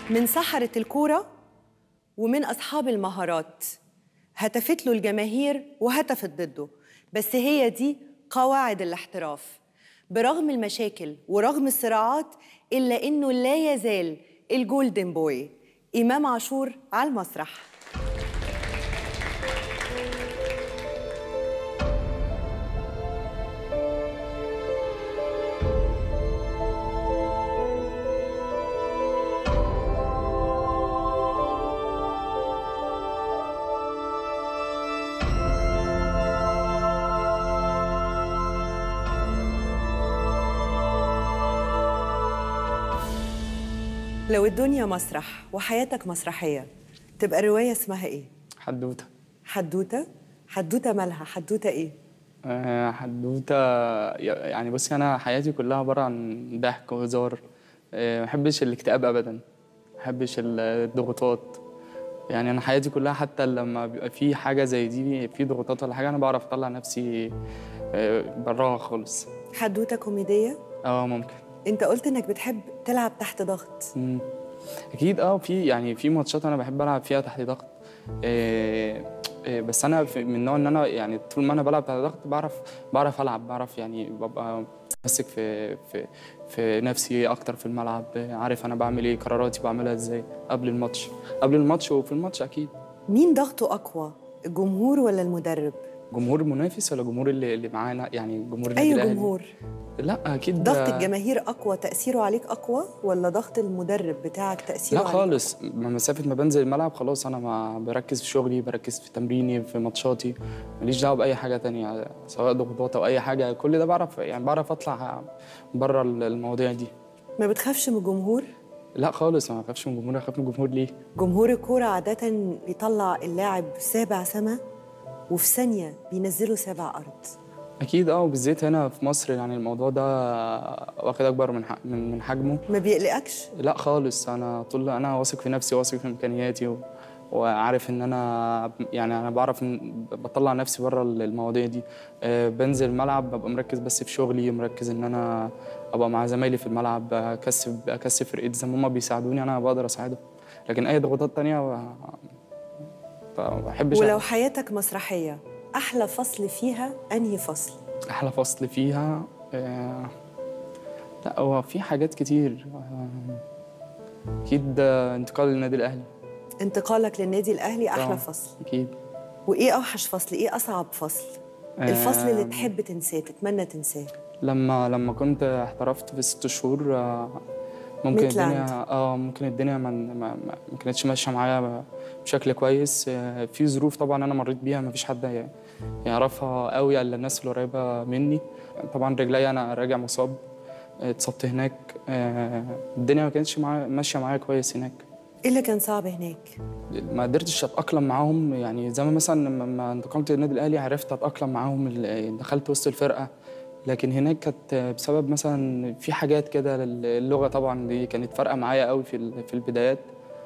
من سحرة الكورة ومن أصحاب المهارات هتفت له الجماهير وهتفت ضده بس هي دي قواعد الاحتراف برغم المشاكل ورغم الصراعات إلا إنه لا يزال الجولدن بوي إمام عاشور على المسرح لو الدنيا مسرح وحياتك مسرحية تبقى الرواية اسمها إيه؟ حدوته حدوتة؟ حدوتة مالها؟ حدوتة إيه؟ آه، حدوته يعني بصي انا حياتي كلها عباره عن ضحك وهزار آه، ما بحبش الاكتئاب ابدا ما بحبش الضغوطات يعني انا حياتي كلها حتى لما بيبقى في حاجه زي دي في ضغوطات ولا حاجه انا بعرف اطلع نفسي آه، براها خالص حدوتة كوميدية؟ اه ممكن أنت قلت إنك بتحب تلعب تحت ضغط مم. اكيد اه في يعني في ماتشات انا بحب العب فيها تحت ضغط إيه إيه بس انا في- من النوع ان انا يعني طول ما انا بلعب تحت ضغط بعرف بعرف العب بعرف يعني ببقى ماسك في في في نفسي اكتر في الملعب عارف انا بعمل ايه قراراتي بعملها ازاي قبل الماتش قبل الماتش وفي الماتش اكيد مين ضغطه أقوى؟ الجمهور ولا المدرب؟ جمهور المنافس ولا جمهور اللي اللي معانا يعني جمهور النادي أي الأهلي؟ جمهور؟ لا اكيد ضغط الجماهير أقوى تأثيره عليك أقوى ولا ضغط المدرب بتاعك تأثيره لا عليك خالص ما مسافة ما بنزل الملعب خلاص أنا ما بركز في شغلي بركز في تمريني في ماتشاتي ماليش دعوة بأي حاجة تانية سواء ضغوطات أو أي حاجة كل ده بعرف يعني بعرف أطلع بره المواضيع دي ما بتخافش من الجمهور؟ لا خالص ما بخافش من الجمهور أخاف من الجمهور ليه؟ جمهور الكورة عادة بيطلع اللاعب سابع سما وفي ثانية بينزله سابع أرض أكيد أه وبالذات هنا في مصر يعني الموضوع ده واخد أكبر من ح- من من حجمه ما بيقلقكش؟ لا خالص انا طول انا واثق في نفسي واثق في امكانياتي و... وعارف ان انا يعني انا بعرف ان بطلع نفسي بره المواضيع دي أه بنزل الملعب ببقى مركز بس في شغلي مركز ان انا ابقى مع زمايلي في الملعب اكسب اكسب فرقتي زي ما هم بيساعدوني انا بقدر اساعدهم لكن اي ضغوطات تانية ما ما بحبش ولو حياتك مسرحية أحلى فصل فيها أنهي فصل؟ احلى فصل فيها آه، لا هو في حاجات كتير آه، اكيد آه، انتقال للنادي الاهلي انتقالك للنادي الأهلي أحلى طبعاً. فصل اكيد وإيه أوحش فصل؟ إيه أصعب فصل؟ الفصل اللي تحب تنساه تتمنى تنساه لما لما كنت احترفت في ست شهور آه، ممكن ميتلاند. الدنيا اه ممكن الدنيا ما ما, ما ما كانتش ماشيه معايا بشكل كويس آه، في ظروف طبعا انا مريت بيها ما فيش حد يعرفها قوي الا الناس اللي قريبه مني طبعا رجلي انا راجع مصاب آه، اتصبت هناك آه، الدنيا ما كانتش معايا ماشيه معايا كويس هناك إيه اللي كان صعب هناك؟ ما قدرتش اتاقلم معاهم يعني زي ما مثلا لما انتقلت للنادي الاهلي عرفت اتاقلم معاهم ال- دخلت وسط الفرقه لكن هناك كانت بسبب مثلا في حاجات كده اللغه طبعا دي كانت فارقه معايا قوي في ال- في البدايات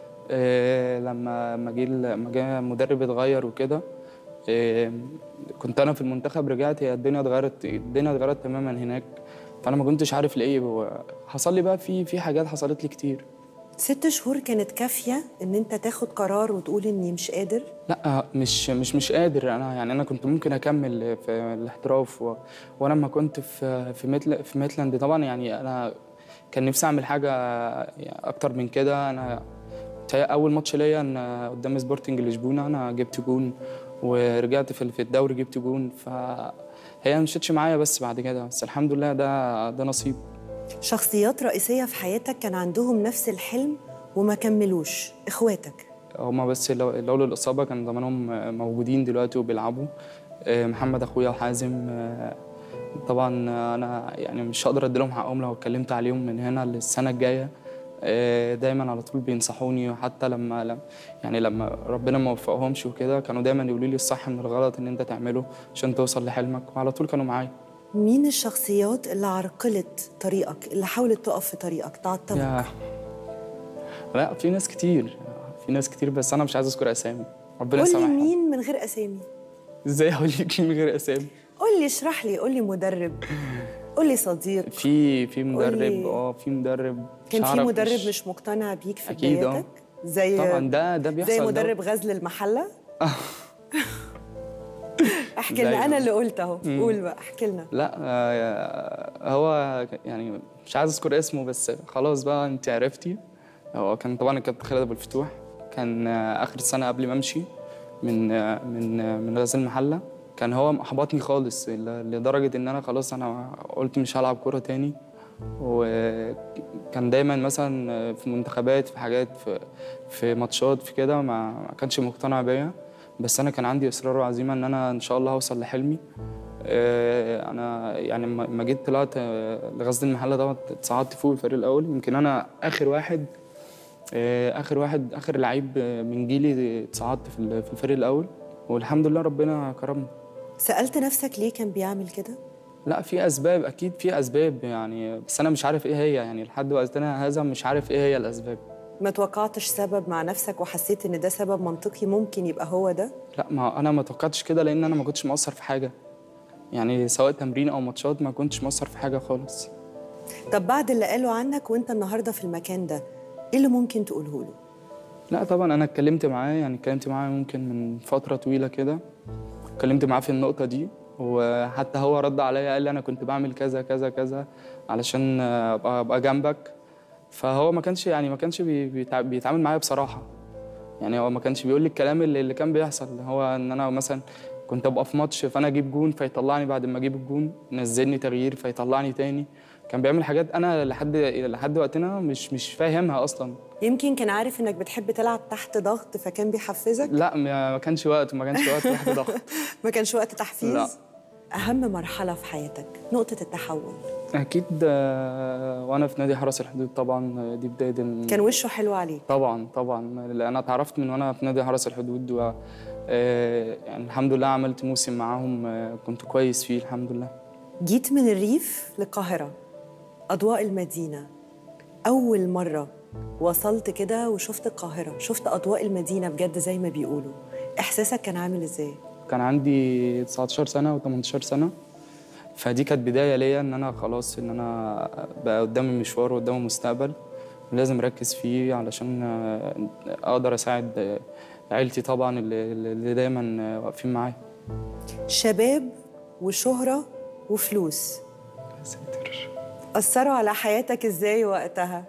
آه، لما لما جه لما جه مدرب اتغير وكده آه، كنت انا في المنتخب رجعت هي الدنيا اتغيرت الدنيا اتغيرت تماما هناك فانا ما كنتش عارف لايه هو حصل لي بقى في في حاجات حصلت لي كتير ست شهور كانت كافية إن أنت تاخد قرار وتقول إني مش قادر؟ لا مش مش مش قادر انا يعني انا كنت ممكن اكمل في الاحتراف و... وانا لما كنت في في ميتل في ميتلاند طبعا يعني انا كان نفسي اعمل حاجه يعني اكتر من كده انا تهيأ اول ماتش ليا انا قدام سبورتنج لشبونه انا جبت جون ورجعت في في الدوري جبت جون فهي ما مشيتش معايا بس بعد كده بس الحمد لله ده ده نصيب شخصيات رئيسية في حياتك كان عندهم نفس الحلم وما كملوش إخواتك هما بس لو- لولا الإصابة كان زمانهم موجودين دلوقتي وبيلعبوا آه، محمد أخويا وحازم آه، طبعا أنا يعني مش هقدر أديلهم حقهم لو اتكلمت عليهم من هنا للسنة الجاية آه، دايما على طول بينصحوني وحتى لما لم- يعني لما ربنا ما وفقهمش وكده كانوا دايما يقولوا لي الصح من الغلط ان انت تعمله عشان توصل لحلمك وعلى طول كانوا معايا مين الشخصيات اللي عرقلت طريقك اللي حاولت تقف في طريقك تعطلك يا لا في ناس كتير في ناس كتير بس انا مش عايز اذكر اسامي ربنا قول لي يسامحهم مين من غير اسامي ازاي اقول لك من غير اسامي قول لي اشرح لي قول لي مدرب قولي صديق في في مدرب قولي. اه في مدرب كان في شعرك مدرب مش مقتنع بيك في أكيد، آه. بدايتك زي طبعا ده ده بيحصل زي ده. مدرب غزل المحله احكي لنا دايماً. انا اللي قلت اهو قول بقى احكي لنا لا آه، هو يعني مش عايز اذكر اسمه بس خلاص بقى انت عرفتي هو كان طبعا الكابتن خالد ابو الفتوح كان آه، اخر السنه قبل ما امشي من آه، من آه، من غزل المحله كان هو محبطني خالص ل- لدرجه ان انا خلاص انا قلت مش هلعب كوره تاني وكان دايما مثلا في منتخبات في حاجات في في ماتشات في كده ما ما كانش مقتنع بيا بس انا كان عندي اصرار وعزيمه ان انا ان شاء الله هوصل لحلمي آه، انا يعني لما لما جيت طلعت آه، لغزل المحله دوت اتصعدت فوق الفريق الاول يمكن انا اخر واحد آه، اخر واحد اخر لعيب آه، من جيلي اتصعدت في ال- في الفريق الاول والحمد لله ربنا كرمني سالت نفسك ليه كان بيعمل كده لا في اسباب اكيد في اسباب يعني بس انا مش عارف ايه هي يعني لحد وقتنا هذا مش عارف ايه هي الاسباب ما توقعتش سبب مع نفسك وحسيت ان ده سبب منطقي ممكن يبقى هو ده لا ما انا ما توقعتش كده لان انا ما كنتش مقصر في حاجه يعني سواء تمرين او ماتشات ما كنتش مقصر في حاجه خالص طب بعد اللي قاله عنك وانت النهارده في المكان ده ايه اللي ممكن تقوله له لا طبعا انا اتكلمت معاه يعني اتكلمت معاه ممكن من فتره طويله كده اتكلمت معاه في النقطه دي وحتى هو رد عليا قال لي انا كنت بعمل كذا كذا كذا علشان ابقى ابقى جنبك فهو ما كانش يعني ما كانش بي- بيتع- بيتعامل معايا بصراحه يعني هو ما كانش بيقول لي الكلام اللي, اللي كان بيحصل هو ان انا مثلا كنت ابقى في ماتش فانا اجيب جون فيطلعني بعد ما اجيب الجون نزلني تغيير فيطلعني تاني كان بيعمل حاجات انا لحد لحد وقتنا مش مش فاهمها اصلا يمكن كان عارف انك بتحب تلعب تحت ضغط فكان بيحفزك لا ما ما كانش وقت ما كانش وقت تحت ضغط ما كانش وقت تحفيز لا. اهم مرحله في حياتك نقطه التحول اكيد آه، وانا في نادي حرس الحدود طبعا آه، دي بدايه ال- كان وشه حلو عليك طبعا طبعا لأن انا اتعرفت من وانا في نادي حرس الحدود و آه، يعني الحمد لله عملت موسم معاهم آه، كنت كويس فيه الحمد لله جيت من الريف للقاهره اضواء المدينه اول مره وصلت كده وشفت القاهره شفت اضواء المدينه بجد زي ما بيقولوا احساسك كان عامل ازاي كان عندي 19 سنه و 18 سنه فدي كانت بدايه ليا ان انا خلاص ان انا بقى قدامي مشوار وقدامي مستقبل ولازم اركز فيه علشان آه، اقدر اساعد آه، عيلتي طبعا اللي اللي دايما آه، واقفين معايا شباب وشهره وفلوس اثروا على حياتك ازاي وقتها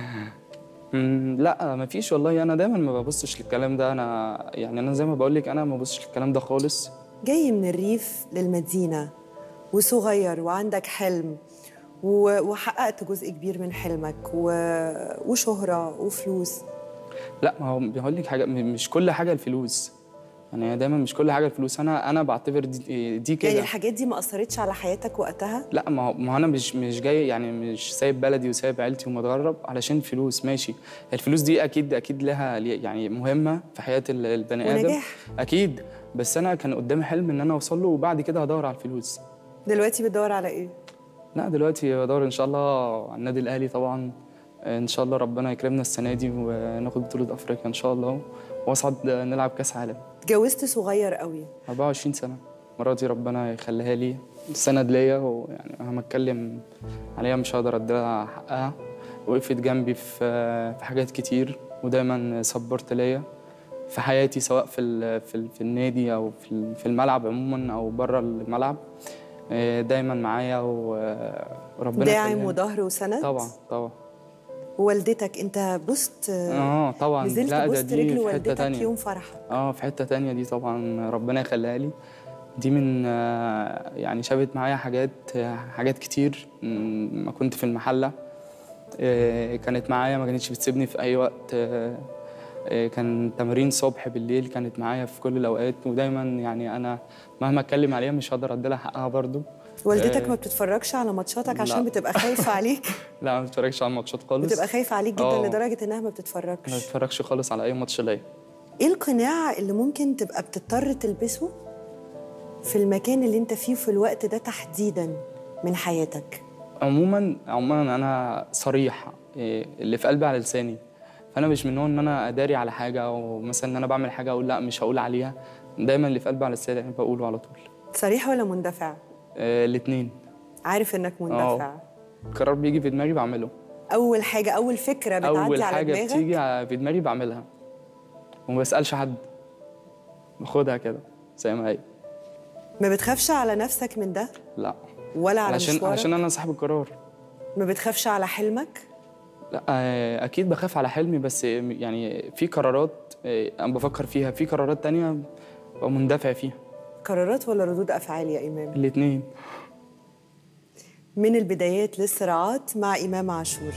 مم، لا مفيش والله انا دايما ما ببصش للكلام ده انا يعني انا زي ما بقول لك انا ما ببصش للكلام ده خالص جاي من الريف للمدينة وصغير وعندك حلم و- وحققت جزء كبير من حلمك و... وشهرة وفلوس لا ما هو بقول لك حاجه م- مش كل حاجه الفلوس يعني دايما مش كل حاجه الفلوس انا انا بعتبر دي, دي كده يعني الحاجات دي ما أثرتش على حياتك وقتها لا ما هو ما هو انا مش مش جاي يعني مش سايب بلدي وسايب عيلتي ومتغرب علشان فلوس ماشي الفلوس دي اكيد اكيد لها لي- يعني مهمه في حياه ال- البني ادم ونجاح. اكيد بس انا كان قدامي حلم ان انا اوصل له وبعد كده هدور على الفلوس دلوقتي بتدور على إيه؟ لا دلوقتي بدور ان شاء الله على النادي الاهلي طبعا ان شاء الله ربنا يكرمنا السنه دي وناخد بطوله افريقيا ان شاء الله واصعد نلعب كاس عالم اتجوزت صغير قوي 24 سنه مراتي ربنا يخليها لي سند ليا ويعني مهما اتكلم عليها مش هقدر اديها حقها وقفت جنبي في في حاجات كتير ودايما سبورت ليا في حياتي سواء في ال في, ال في النادي او في ال- في الملعب عموما او بره الملعب آه، دايما معايا و- وربنا داعم يخليها. وظهر وسند طبعا طبعا ووالدتك أنت بوست اه طبعا نزلت لا ده بوست دي رجل في حته والدتك تانية يوم فرحك اه في حته تانية دي طبعا ربنا يخليها لي دي من آه، يعني شابت معايا حاجات آه، حاجات كتير م- ما كنت في المحله آه، كانت معايا ما كانتش بتسيبني في اي وقت آه، آه، كان تمرين صبح بالليل كانت معايا في كل الاوقات ودايما يعني انا مهما اتكلم عليها مش هقدر ادي لها حقها برضو والدتك آه، ما بتتفرجش على ماتشاتك عشان لا. بتبقى خايفة عليك لا ما بتفرجش على الماتشات خالص بتبقى خايفة عليك جدا آه. لدرجة إنها ما ما بتتفرجش بتفرجش خالص على اي ماتش ليا ايه القناع اللي ممكن تبقى بتضطر تلبسه في المكان اللي انت فيه في الوقت ده تحديدا من حياتك عموما عموما انا صريح إيه، اللي في قلبي على لساني فانا مش من نوع ان انا اداري على حاجه او مثلا ان انا بعمل حاجه اقول لا مش هقول عليها دايما اللي في قلبي على لساني بقوله على طول صريح ولا مندفع آه الاثنين عارف انك مندفع القرار بيجي في دماغي بعمله اول حاجه اول فكره بتعدي اول على حاجه دماغك بتيجي ع- في دماغي بعملها وما بسالش حد باخدها كده زي ما هي ما بتخافش على نفسك من ده لا ولا على عشان مشوارك عشان انا صاحب القرار ما بتخافش على حلمك لا آه، اكيد بخاف على حلمي بس يعني في قرارات آه، انا بفكر فيها في قرارات تانية ببقى مندفع فيها قرارات ولا ردود افعال يا امام الاتنين من البدايات للصراعات مع امام عاشور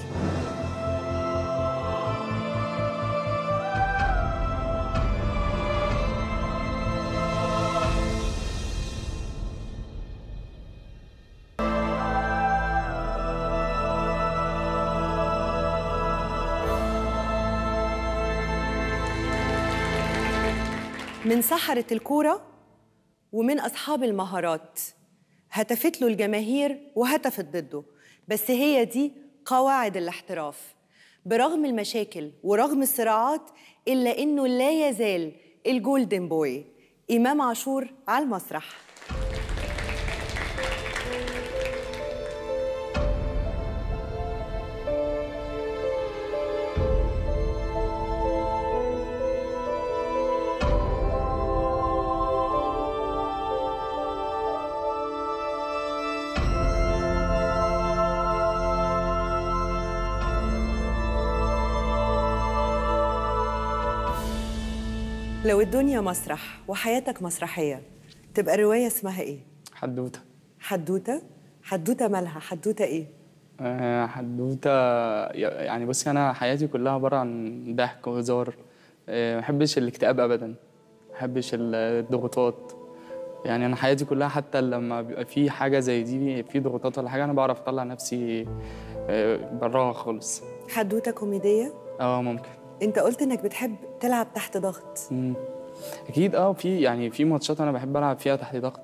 من سحرة الكورة ومن أصحاب المهارات هتفت له الجماهير وهتفت ضده بس هي دي قواعد الاحتراف برغم المشاكل ورغم الصراعات إلا إنه لا يزال الجولدن بوي إمام عاشور على المسرح لو الدنيا مسرح وحياتك مسرحية تبقى الرواية اسمها إيه؟ حدوته حدوتة؟ حدوتة مالها؟ حدوتة إيه؟ آه، حدوته يعني بصي انا حياتي كلها عباره عن ضحك وهزار آه، ما بحبش الاكتئاب ابدا ما بحبش الضغوطات يعني انا حياتي كلها حتى لما بيبقى في حاجه زي دي في ضغوطات ولا حاجه انا بعرف اطلع نفسي آه، براها خالص حدوتة كوميدية؟ اه ممكن أنت قلت إنك بتحب تلعب تحت ضغط مم. اكيد اه في يعني في ماتشات انا بحب العب فيها تحت ضغط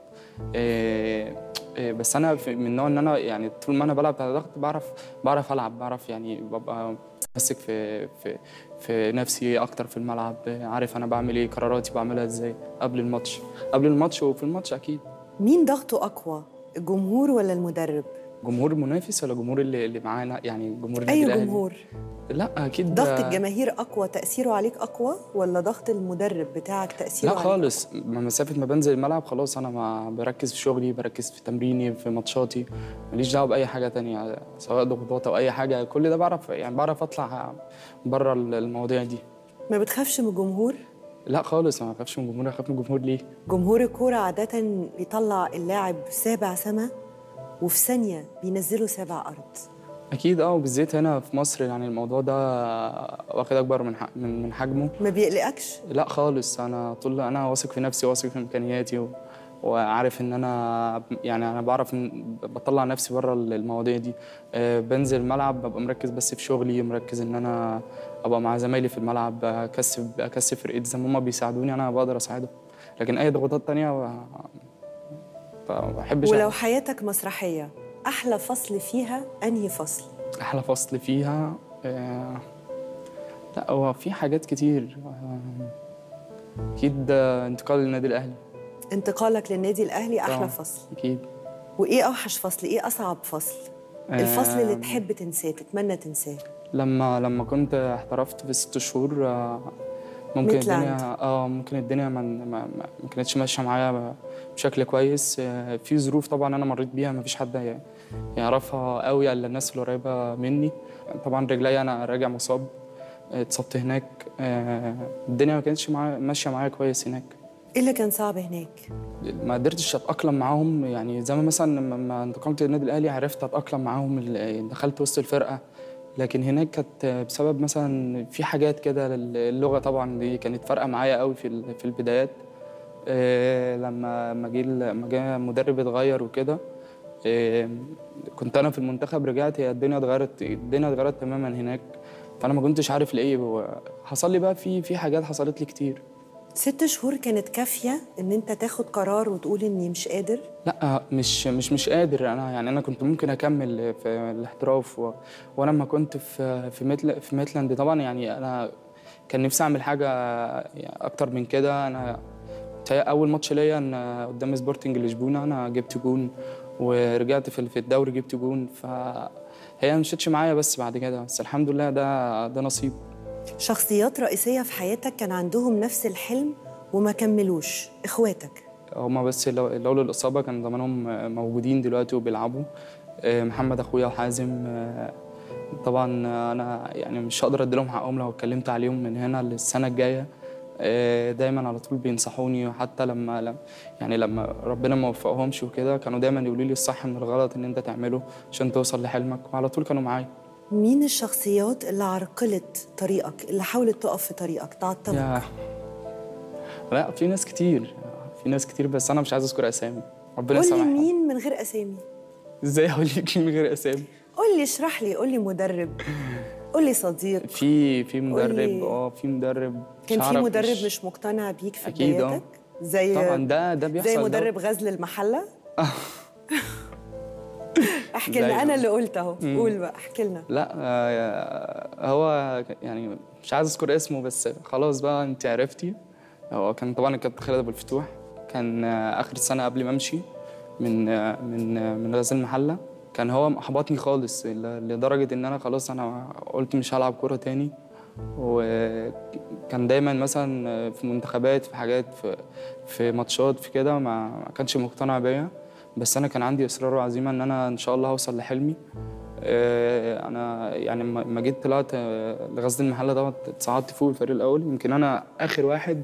إيه إيه بس انا في- من النوع ان انا يعني طول ما انا بلعب تحت ضغط بعرف بعرف العب بعرف يعني ببقى ماسك في في في نفسي اكتر في الملعب عارف انا بعمل ايه قراراتي بعملها ازاي قبل الماتش قبل الماتش وفي الماتش اكيد مين ضغطه أقوى؟ الجمهور ولا المدرب؟ جمهور المنافس ولا جمهور اللي, اللي معانا يعني جمهور النادي أي الأهلي؟ جمهور؟ لا اكيد ضغط الجماهير أقوى تأثيره عليك أقوى ولا ضغط المدرب بتاعك تأثيره لا عليك خالص ما مسافة ما بنزل الملعب خلاص أنا ما بركز في شغلي بركز في تمريني في ماتشاتي ماليش دعوة بأي حاجة تانية سواء ضغوطات أو أي حاجة كل ده بعرف يعني بعرف أطلع بره المواضيع دي ما بتخافش من الجمهور؟ لا خالص ما بخافش من الجمهور أخاف من الجمهور ليه؟ جمهور الكورة عادة بيطلع اللاعب سابع سما وفي ثانية بينزله سابع أرض أكيد أه وبالذات هنا في مصر يعني الموضوع ده واخد أكبر من ح- من من حجمه ما بيقلقكش؟ لا خالص انا طول انا واثق في نفسي واثق في امكانياتي و... وعارف ان انا يعني انا بعرف ان بطلع نفسي بره المواضيع دي آه، بنزل الملعب ببقى مركز بس في شغلي مركز ان انا ابقى مع زمايلي في الملعب اكسب اكسب فرقتي زي ما هم بيساعدوني انا بقدر اساعدهم لكن اي ضغوطات تانية ما ما بحبش ولو حياتك مسرحية أحلى فصل فيها أنهي فصل؟ احلى فصل فيها آه، لا هو في حاجات كتير آه، اكيد آه، انتقال للنادي الاهلي انتقالك للنادي الأهلي أحلى طبعاً. فصل اكيد وإيه أوحش فصل؟ إيه أصعب فصل؟ الفصل اللي آم. تحب تنساه تتمنى تنساه لما لما كنت احترفت في ست شهور آه، ممكن ميتلاند. الدنيا اه ممكن الدنيا ما ما, ما ما كانتش ماشيه معايا بشكل كويس آه، في ظروف طبعا انا مريت بيها ما فيش حد ي- يعرفها قوي الا الناس اللي قريبه مني طبعا رجلي انا راجع مصاب آه، اتصبت هناك آه، الدنيا ما كانتش معايا ماشيه معايا كويس هناك إيه اللي كان صعب هناك؟ ما قدرتش اتاقلم معاهم يعني زي ما مثلا لما انتقلت للنادي الاهلي عرفت اتاقلم معاهم ال- دخلت وسط الفرقه لكن هناك كانت بسبب مثلا في حاجات كده اللغه طبعا دي كانت فارقه معايا قوي في ال- في البدايات آه، لما لما جه لما جه مدرب اتغير وكده آه، كنت انا في المنتخب رجعت هي الدنيا اتغيرت الدنيا اتغيرت تماما هناك فانا ما كنتش عارف لايه حصل لي بقى في في حاجات حصلت لي كتير ست شهور كانت كافية إن أنت تاخد قرار وتقول إني مش قادر؟ لا مش مش مش قادر انا يعني انا كنت ممكن اكمل في الاحتراف و... وانا لما كنت في في ميتل في ميتلاند طبعا يعني انا كان نفسي اعمل حاجه يعني اكتر من كده انا تا- اول ماتش ليا انا قدام سبورتنج لشبونه انا جبت جون ورجعت في في الدوري جبت جون فهي ما مشيتش معايا بس بعد كده بس الحمد لله ده ده نصيب شخصيات رئيسية في حياتك كان عندهم نفس الحلم وما كملوش إخواتك هما بس لو- لولا الإصابة كان زمانهم موجودين دلوقتي وبيلعبوا آه، محمد أخويا وحازم آه، طبعا أنا يعني مش هقدر أديلهم حقهم لو اتكلمت عليهم من هنا للسنة الجاية آه، دايما على طول بينصحوني وحتى لما لم- يعني لما ربنا ما وفقهمش وكده كانوا دايما يقولوا لي الصح من الغلط ان انت تعمله عشان توصل لحلمك وعلى طول كانوا معايا مين الشخصيات اللي عرقلت طريقك اللي حاولت تقف في طريقك تعطلك يا لا في ناس كتير في ناس كتير بس انا مش عايز اذكر اسامي ربنا قول لي يسامحهم مين من غير أسامي ازاي اقول لك من غير اسامي قول لي اشرح لي قول لي مدرب قول لي صديق في في مدرب قولي. اه في مدرب كان مش في عارف مدرب مش مقتنع بيك في أكيد، آه. بدايتك زي طبعا ده ده بيحصل زي ده. مدرب غزل المحله احكي لنا دايماً. انا اللي قلت اهو قول بقى احكي لنا لا آه، هو يعني مش عايز اذكر اسمه بس خلاص بقى انت عرفتي هو كان طبعا الكابتن خالد ابو الفتوح كان آه، اخر السنه قبل ما امشي من آه، من آه، من غزل المحله كان هو محبطني خالص ل- لدرجه ان انا خلاص انا قلت مش هلعب كوره تاني وكان دايما مثلا في منتخبات في حاجات في في ماتشات في كده ما ما كانش مقتنع بيا بس انا كان عندي اصرار وعزيمه ان انا ان شاء الله هوصل لحلمي آه، انا يعني لما لما جيت طلعت آه، لغزل المحله دوت اتصعدت فوق الفريق الاول يمكن انا اخر واحد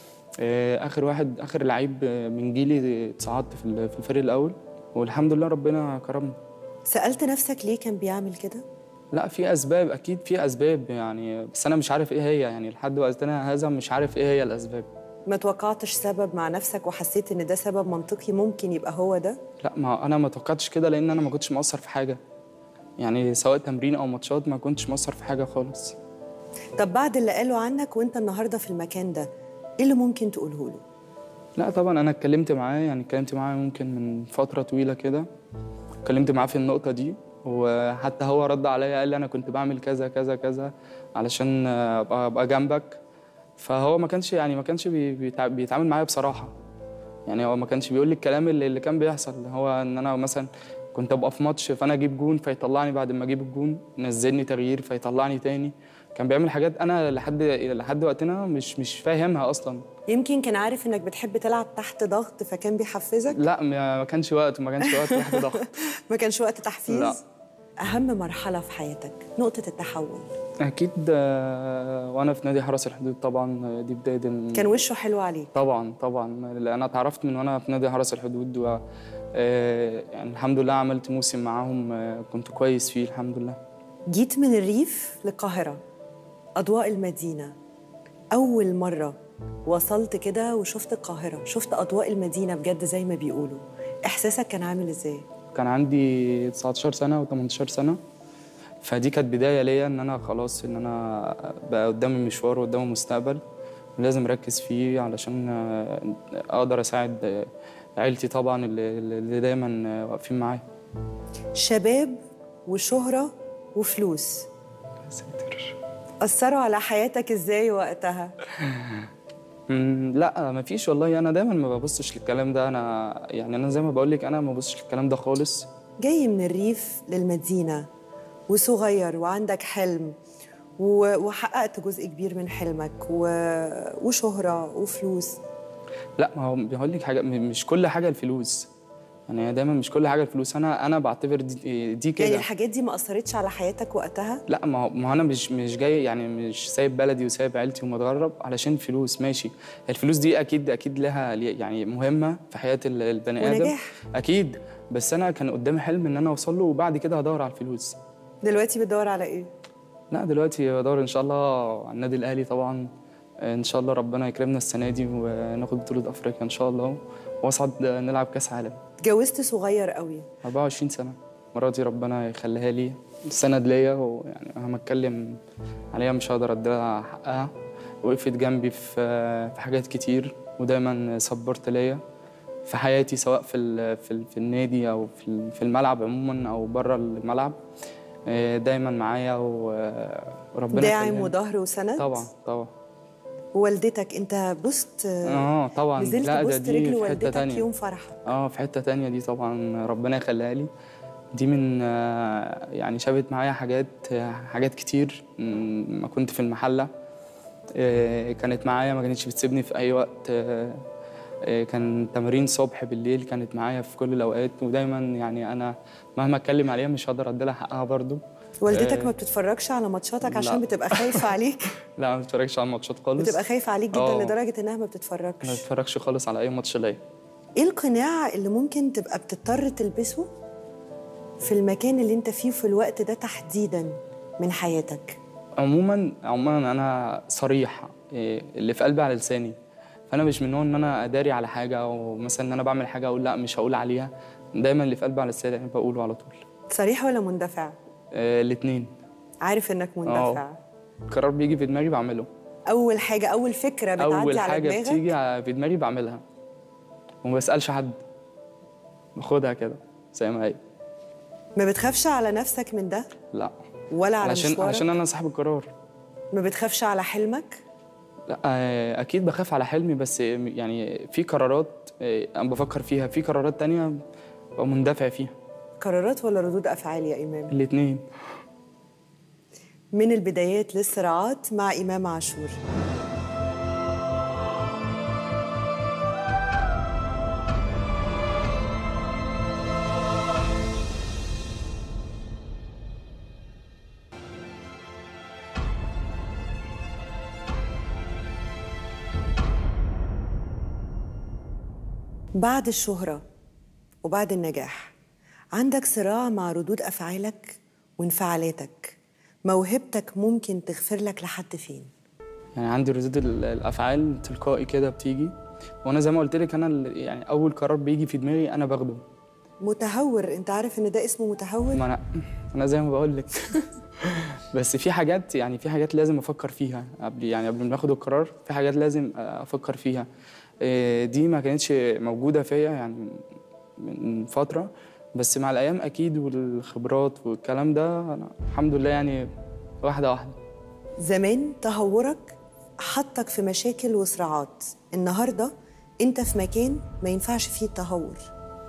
آه، اخر واحد اخر لعيب آه، من جيلي اتصعدت في ال- في الفريق الاول والحمد لله ربنا كرمني سالت نفسك ليه كان بيعمل كده لا في اسباب اكيد في اسباب يعني بس انا مش عارف ايه هي يعني لحد وقتنا هذا مش عارف ايه هي الاسباب ما توقعتش سبب مع نفسك وحسيت ان ده سبب منطقي ممكن يبقى هو ده لا ما انا ما توقعتش كده لان انا ما كنتش مقصر في حاجه يعني سواء تمرين او ماتشات ما كنتش مقصر في حاجه خالص طب بعد اللي قالوا عنك وانت النهارده في المكان ده ايه اللي ممكن تقوله له لا طبعا انا اتكلمت معاه يعني اتكلمت معاه ممكن من فتره طويله كده اتكلمت معاه في النقطه دي وحتى هو رد عليا قال لي انا كنت بعمل كذا كذا كذا علشان ابقى ابقى جنبك فهو ما كانش يعني ما كانش بي- بيتع- بيتعامل معايا بصراحه يعني هو ما كانش بيقول لي الكلام اللي, اللي كان بيحصل هو ان انا مثلا كنت ابقى في ماتش فانا اجيب جون فيطلعني بعد ما اجيب الجون نزلني تغيير فيطلعني تاني كان بيعمل حاجات انا لحد لحد وقتنا مش مش فاهمها اصلا يمكن كان عارف انك بتحب تلعب تحت ضغط فكان بيحفزك لا ما ما كانش وقت ما كانش وقت تحت ضغط ما كانش وقت تحفيز لا. اهم مرحله في حياتك نقطه التحول اكيد آه، وانا في نادي حرس الحدود طبعا آه، دي بدايه ال- كان وشه حلو عليك طبعا طبعا لأن انا اتعرفت من وانا في نادي حرس الحدود و آه، يعني الحمد لله عملت موسم معاهم آه، كنت كويس فيه الحمد لله جيت من الريف للقاهره اضواء المدينه اول مره وصلت كده وشفت القاهره شفت اضواء المدينه بجد زي ما بيقولوا احساسك كان عامل ازاي كان عندي 19 سنه و18 سنه فدي كانت بدايه ليا ان انا خلاص ان انا بقى قدامي مشوار وقدامي مستقبل لازم اركز فيه علشان آه، اقدر اساعد آه، عيلتي طبعا اللي, اللي دايما آه، واقفين معايا شباب وشهره وفلوس يا ساتر اثروا على حياتك ازاي وقتها مم، لا مفيش والله انا دايما ما ببصش للكلام ده انا يعني انا زي ما بقول لك انا ما ببصش للكلام ده خالص جاي من الريف للمدينة وصغير وعندك حلم و- وحققت جزء كبير من حلمك و... وشهرة وفلوس لا ما هو بقول لك حاجه م- مش كل حاجه الفلوس يعني دايما مش كل حاجه الفلوس انا انا بعتبر دي, دي كده يعني الحاجات دي ما أثرتش على حياتك وقتها لا ما هو ما هو انا مش مش جاي يعني مش سايب بلدي وسايب عيلتي ومتغرب علشان فلوس ماشي الفلوس دي اكيد اكيد لها لي- يعني مهمه في حياه ال- البني ادم ونجاح. اكيد بس انا كان قدامي حلم ان انا اوصل له وبعد كده هدور على الفلوس دلوقتي بتدور على إيه؟ لا دلوقتي بدور ان شاء الله على النادي الاهلي طبعا ان شاء الله ربنا يكرمنا السنه دي وناخد بطوله افريقيا ان شاء الله واصعد نلعب كاس عالم اتجوزت صغير قوي 24 سنه مراتي ربنا يخليها لي سند ليا ويعني مهما اتكلم عليها مش هقدر اديها حقها وقفت جنبي في في حاجات كتير ودايما سبورت ليا في حياتي سواء في ال في, ال في النادي او في ال- في الملعب عموما او بره الملعب آه، دايما معايا و- وربنا داعم يخليها لي. وظهر وسند طبعا طبعا والدتك انت بوست اه طبعا نزلت لا ده بوست دي رجل في حته والدتك تانية يوم فرحك اه في حته تانية دي طبعا ربنا يخليها لي دي من آه، يعني شابت معايا حاجات آه، حاجات كتير م- ما كنت في المحله آه، كانت معايا ما كانتش بتسيبني في اي وقت آه، آه، كان تمرين صبح بالليل كانت معايا في كل الاوقات ودايما يعني انا مهما اتكلم عليها مش هقدر اديلها حقها برضو والدتك آه، ما بتتفرجش على ماتشاتك لا. عشان بتبقى خايفه عليك لا ما بتفرجش على الماتشات خالص بتبقى خايفه عليك جدا آه. لدرجه انها ما ما بتتفرجش بتفرجش خالص على اي ماتش ليا ايه القناع اللي ممكن تبقى بتضطر تلبسه في المكان اللي انت فيه في الوقت ده تحديدا من حياتك عموما عموما انا صريح إيه، اللي في قلبي على لساني فانا مش من نوع ان انا اداري على حاجه او مثلا ان انا بعمل حاجه اقول لا مش هقول عليها دايما اللي في قلبي على لساني يعني بقوله على طول صريح ولا مندفع آه الاثنين عارف انك مندفع قرار بيجي في دماغي بعمله اول حاجه اول فكره بتعدي اول على حاجه دماغك بتيجي ع- في دماغي بعملها وما بسالش حد باخدها كده زي ما هي ما بتخافش على نفسك من ده لا ولا على علشان مشوارك علشان انا صاحب القرار ما بتخافش على حلمك لا آه، اكيد بخاف على حلمي بس يعني في قرارات آه، انا بفكر فيها في قرارات تانية ببقى مندفع فيها قرارات ولا ردود افعال يا امام الاثنين من البدايات للصراعات مع امام عاشور بعد الشهرة وبعد النجاح عندك صراع مع ردود أفعالك وانفعالاتك موهبتك ممكن تغفر لك لحد فين يعني عندي ردود ال- الافعال تلقائي كده بتيجي وانا زي ما قلت لك انا ال- يعني اول قرار بيجي في دماغي انا باخده متهور انت عارف ان ده اسمه متهور ما انا انا زي ما بقول لك بس في حاجات يعني في حاجات لازم افكر فيها قبل يعني قبل ما اخد القرار في حاجات لازم افكر فيها إيه، دي ما كانتش موجوده فيا يعني من فتره بس مع الايام اكيد والخبرات والكلام ده أنا الحمد لله يعني واحده واحده زمان تهورك حطك في مشاكل وصراعات النهارده انت في مكان ما ينفعش فيه التهور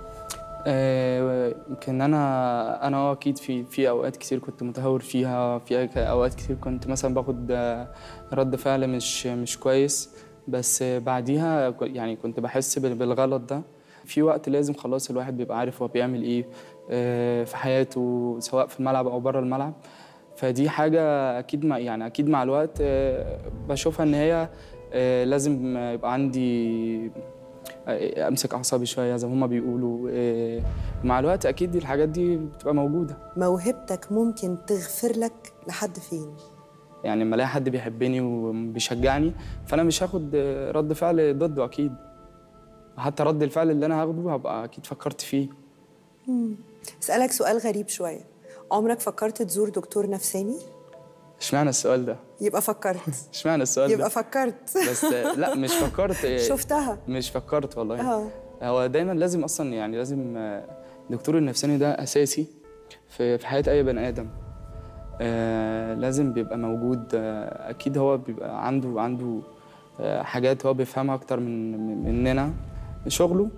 آه، يمكن انا انا آه اكيد في في اوقات كتير كنت متهور فيها في أك- اوقات كتير كنت مثلا باخد آه، رد فعل مش مش كويس بس آه، بعديها ك- يعني كنت بحس بال- بالغلط ده في وقت لازم خلاص الواحد بيبقى عارف هو بيعمل ايه آه، في حياته سواء في الملعب او بره الملعب فدي حاجة أكيد مع يعني أكيد مع الوقت آه، بشوفها إن هي آه، لازم يبقى عندي امسك اعصابي شويه زي ما هما بيقولوا إيه، مع الوقت اكيد الحاجات دي بتبقى موجوده موهبتك ممكن تغفر لك لحد فين يعني لما الاقي حد بيحبني وبيشجعني فانا مش هاخد آه، رد فعل ضده اكيد حتى رد الفعل اللي انا هاخده هبقى اكيد فكرت فيه اسالك سؤال غريب شويه عمرك فكرت تزور دكتور نفساني اشمعنى السؤال ده يبقى فكرت اشمعنى السؤال يبقى ده فكرت بس آه، لا مش فكرت آه، شفتها مش فكرت والله اه هو دايما لازم اصلا يعني لازم آه، الدكتور النفساني ده اساسي في في حياه اي بني ادم آه، لازم بيبقى موجود آه، اكيد هو بيبقى عنده عنده آه، حاجات هو بيفهمها اكتر من من- مننا شغله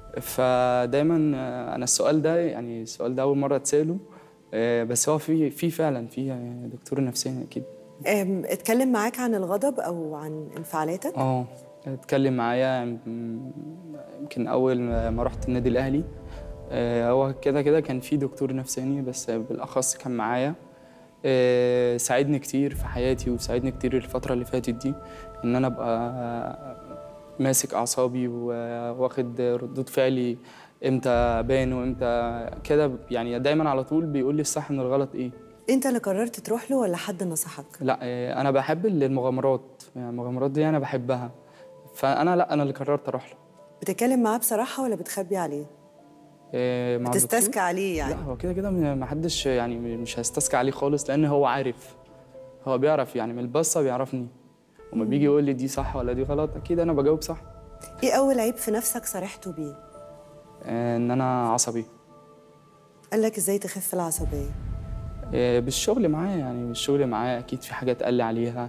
فدايما آه، انا السؤال ده يعني السؤال ده اول مره اتساله آه، بس هو في في فعلا في آه، دكتور نفساني اكيد أم، اتكلم معاك عن الغضب او عن انفعالاتك اه اتكلم معايا يم- يمكن اول ما رحت النادي الاهلي آه، هو كده كده كان في دكتور نفساني بس بالاخص كان معايا آه، ساعدني كتير في حياتي وساعدني كتير الفتره اللي فاتت دي ان انا ابقى ماسك اعصابي واخد ردود فعلي امتى بان وامتى كده يعني دايما على طول بيقول لي الصح من الغلط ايه انت اللي قررت تروح له ولا حد نصحك لا آه، انا بحب المغامرات يعني المغامرات دي انا بحبها فانا لا انا اللي قررت اروح له بتتكلم معاه بصراحه ولا بتخبي عليه آه، مع الدكتور؟ بتستسكى عليه يعني لا هو كده كده ما حدش يعني مش هستسكى عليه خالص لان هو عارف هو بيعرف يعني من البصه بيعرفني وما بيجي يقول لي دي صح ولا دي غلط اكيد انا بجاوب صح ايه اول عيب في نفسك صرحته بيه آه، ان انا عصبي قال لك ازاي تخف العصبيه آه، بالشغل معاه يعني بالشغل معاه اكيد في حاجات قال لي عليها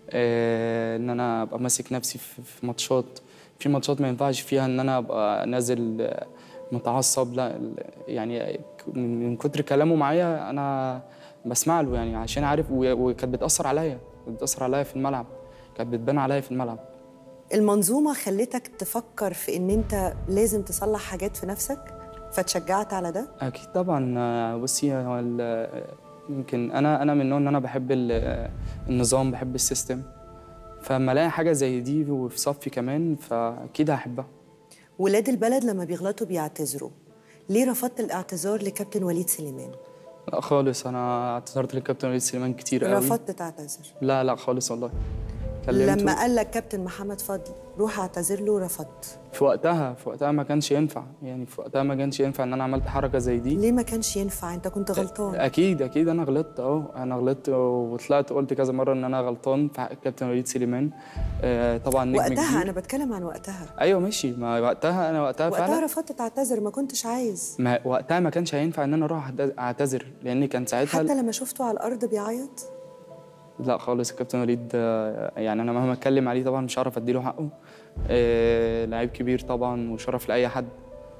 آه، ان انا ابقى ماسك نفسي في في ماتشات في ماتشات ما ينفعش فيها ان انا ابقى نازل آه، متعصب لا ال- يعني من من كتر كلامه معايا انا بسمع له يعني عشان عارف و- وكانت بتاثر عليا كانت بتاثر عليا في الملعب كانت بتبان عليا في الملعب المنظومة خلتك تفكر في إن أنت لازم تصلح حاجات في نفسك فتشجعت على ده؟ اكيد طبعا آه، بصي هو ال- يمكن انا انا من النوع ان انا بحب ال- النظام بحب السيستم فلما الاقي حاجه زي دي وفي صفي كمان فاكيد هحبها ولاد البلد لما بيغلطوا بيعتذروا ليه رفضت الاعتذار لكابتن وليد سليمان؟ لا خالص انا اعتذرت للكابتن وليد سليمان كتير قوي رفضت تعتذر لا لا خالص والله كلمته لما قال لك كابتن محمد فضل روح اعتذر له رفضت في وقتها في وقتها ما كانش ينفع يعني في وقتها ما كانش ينفع ان انا عملت حركه زي دي ليه ما كانش ينفع انت كنت غلطان اكيد اكيد انا غلطت اه انا غلطت وطلعت قلت كذا مره ان انا غلطان في حق الكابتن وليد سليمان آه طبعا نجم وقتها كبير. انا بتكلم عن وقتها ايوه ماشي ما وقتها انا وقتها وقتها فعلا رفضت تعتذر ما كنتش عايز ما وقتها ما كانش هينفع ان انا اروح أعتذ- اعتذر لان كان ساعتها حتى لما شفته على الارض بيعيط لا خالص الكابتن وليد آه، يعني انا مهما اتكلم عليه طبعا مش هعرف اديله حقه آه لعيب كبير طبعا وشرف لاي حد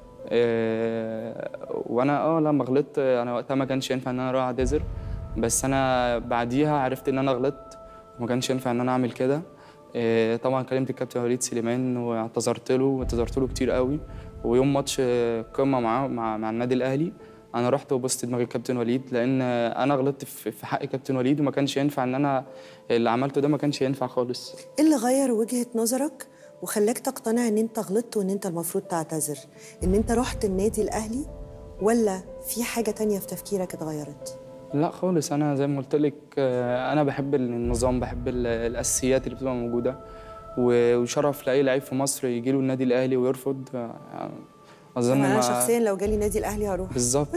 آه وانا اه لما غلطت آه، انا وقتها ما كانش ينفع ان انا اروح اعتذر بس انا بعديها عرفت ان انا غلطت وما كانش ينفع ان انا اعمل كده آه طبعا كلمت الكابتن وليد سليمان واعتذرت له واعتذرت له كتير قوي ويوم ماتش آه، قمه معاه مع, مع النادي الاهلي انا رحت وبصت دماغ الكابتن وليد لان انا غلطت في في حق كابتن وليد وما كانش ينفع ان انا اللي عملته ده ما كانش ينفع خالص ايه اللي غير وجهة نظرك وخلاك تقتنع ان انت غلطت وان انت المفروض تعتذر ان انت رحت النادي الاهلي ولا في حاجة تانية في تفكيرك اتغيرت لا خالص انا زي ما قلت لك آه، انا بحب النظام بحب ال- الاساسيات اللي بتبقى موجوده و- وشرف لاي لعيب في مصر يجي له النادي الاهلي ويرفض آه، اظن انا ما- شخصيا لو جالي نادي الاهلي هروح بالظبط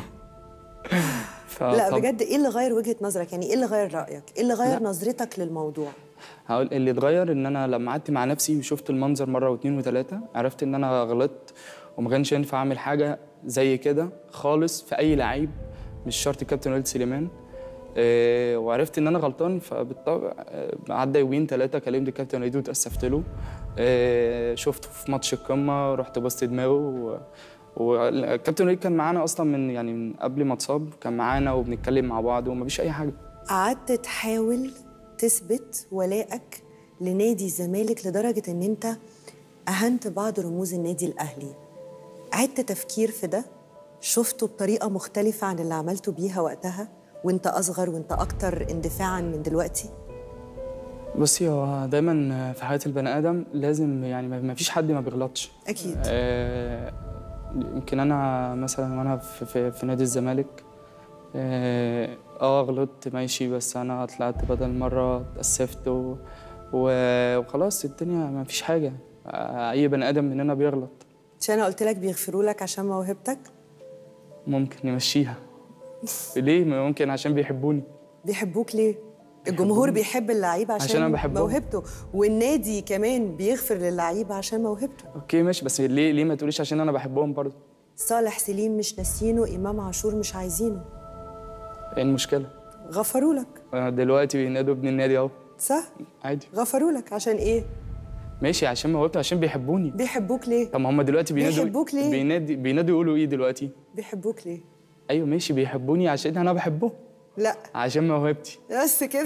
لا فطب- بجد ايه اللي غير وجهة نظرك يعني ايه اللي غير رأيك ايه اللي غير لا. نظرتك للموضوع هقول اللي اتغير ان انا لما قعدت مع نفسي وشفت المنظر مره واثنين وثلاثه عرفت ان انا غلطت وما كانش ينفع اعمل حاجه زي كده خالص في اي لعيب مش شرط الكابتن وليد سليمان آه، وعرفت ان انا غلطان فبالطبع آه، عدى يومين ثلاثه كلمت الكابتن وليد واتاسفت له آه، شفته في ماتش القمه رحت بصت دماغه و- والكابتن وليد كان معانا اصلا من يعني من قبل ما اتصاب كان معانا وبنتكلم مع بعض ومفيش اي حاجه قعدت تحاول تثبت ولائك لنادي الزمالك لدرجة ان انت اهنت بعض رموز النادي الاهلي عدت تفكير في ده شفته بطريقة مختلفة عن اللي عملته بيها وقتها وانت اصغر وانت اكتر اندفاعا من دلوقتي بصي هو دايما في حياة البني آدم لازم يعني ما ما فيش حد ما بيغلطش اكيد آه، يمكن أنا مثلا وأنا في, في, في نادي الزمالك آه آه، غلطت ماشي بس أنا طلعت بدل مرة اتأسفت و- و- وخلاص الدنيا ما فيش حاجة آه، أي بني آدم مننا بيغلط عشان انا قلت لك بيغفروا لك عشان موهبتك ممكن نمشيها ليه ممكن عشان بيحبوني بيحبوك ليه الجمهور بيحب اللعيب عشان, عشان أنا بحبهم. موهبته والنادي كمان بيغفر للعيب عشان موهبته أوكي ماشي بس ليه ليه ما تقوليش عشان أنا بحبهم برضه صالح سليم مش ناسينه امام عاشور مش عايزينه إيه المشكلة غفروا لك أنا دلوقتي بينادوا ابن النادي أهو صح عادي غفروا لك عشان ايه ماشي عشان موهبته عشان بيحبوني بيحبوك ليه طب ما هم دلوقتي بينادوا بيحبوك ليه؟ بينادي بينادوا يقولوا ايه دلوقتي بيحبوك ليه ايوه ماشي بيحبوني عشان انا بحبهم لا عشان موهبتي بس كده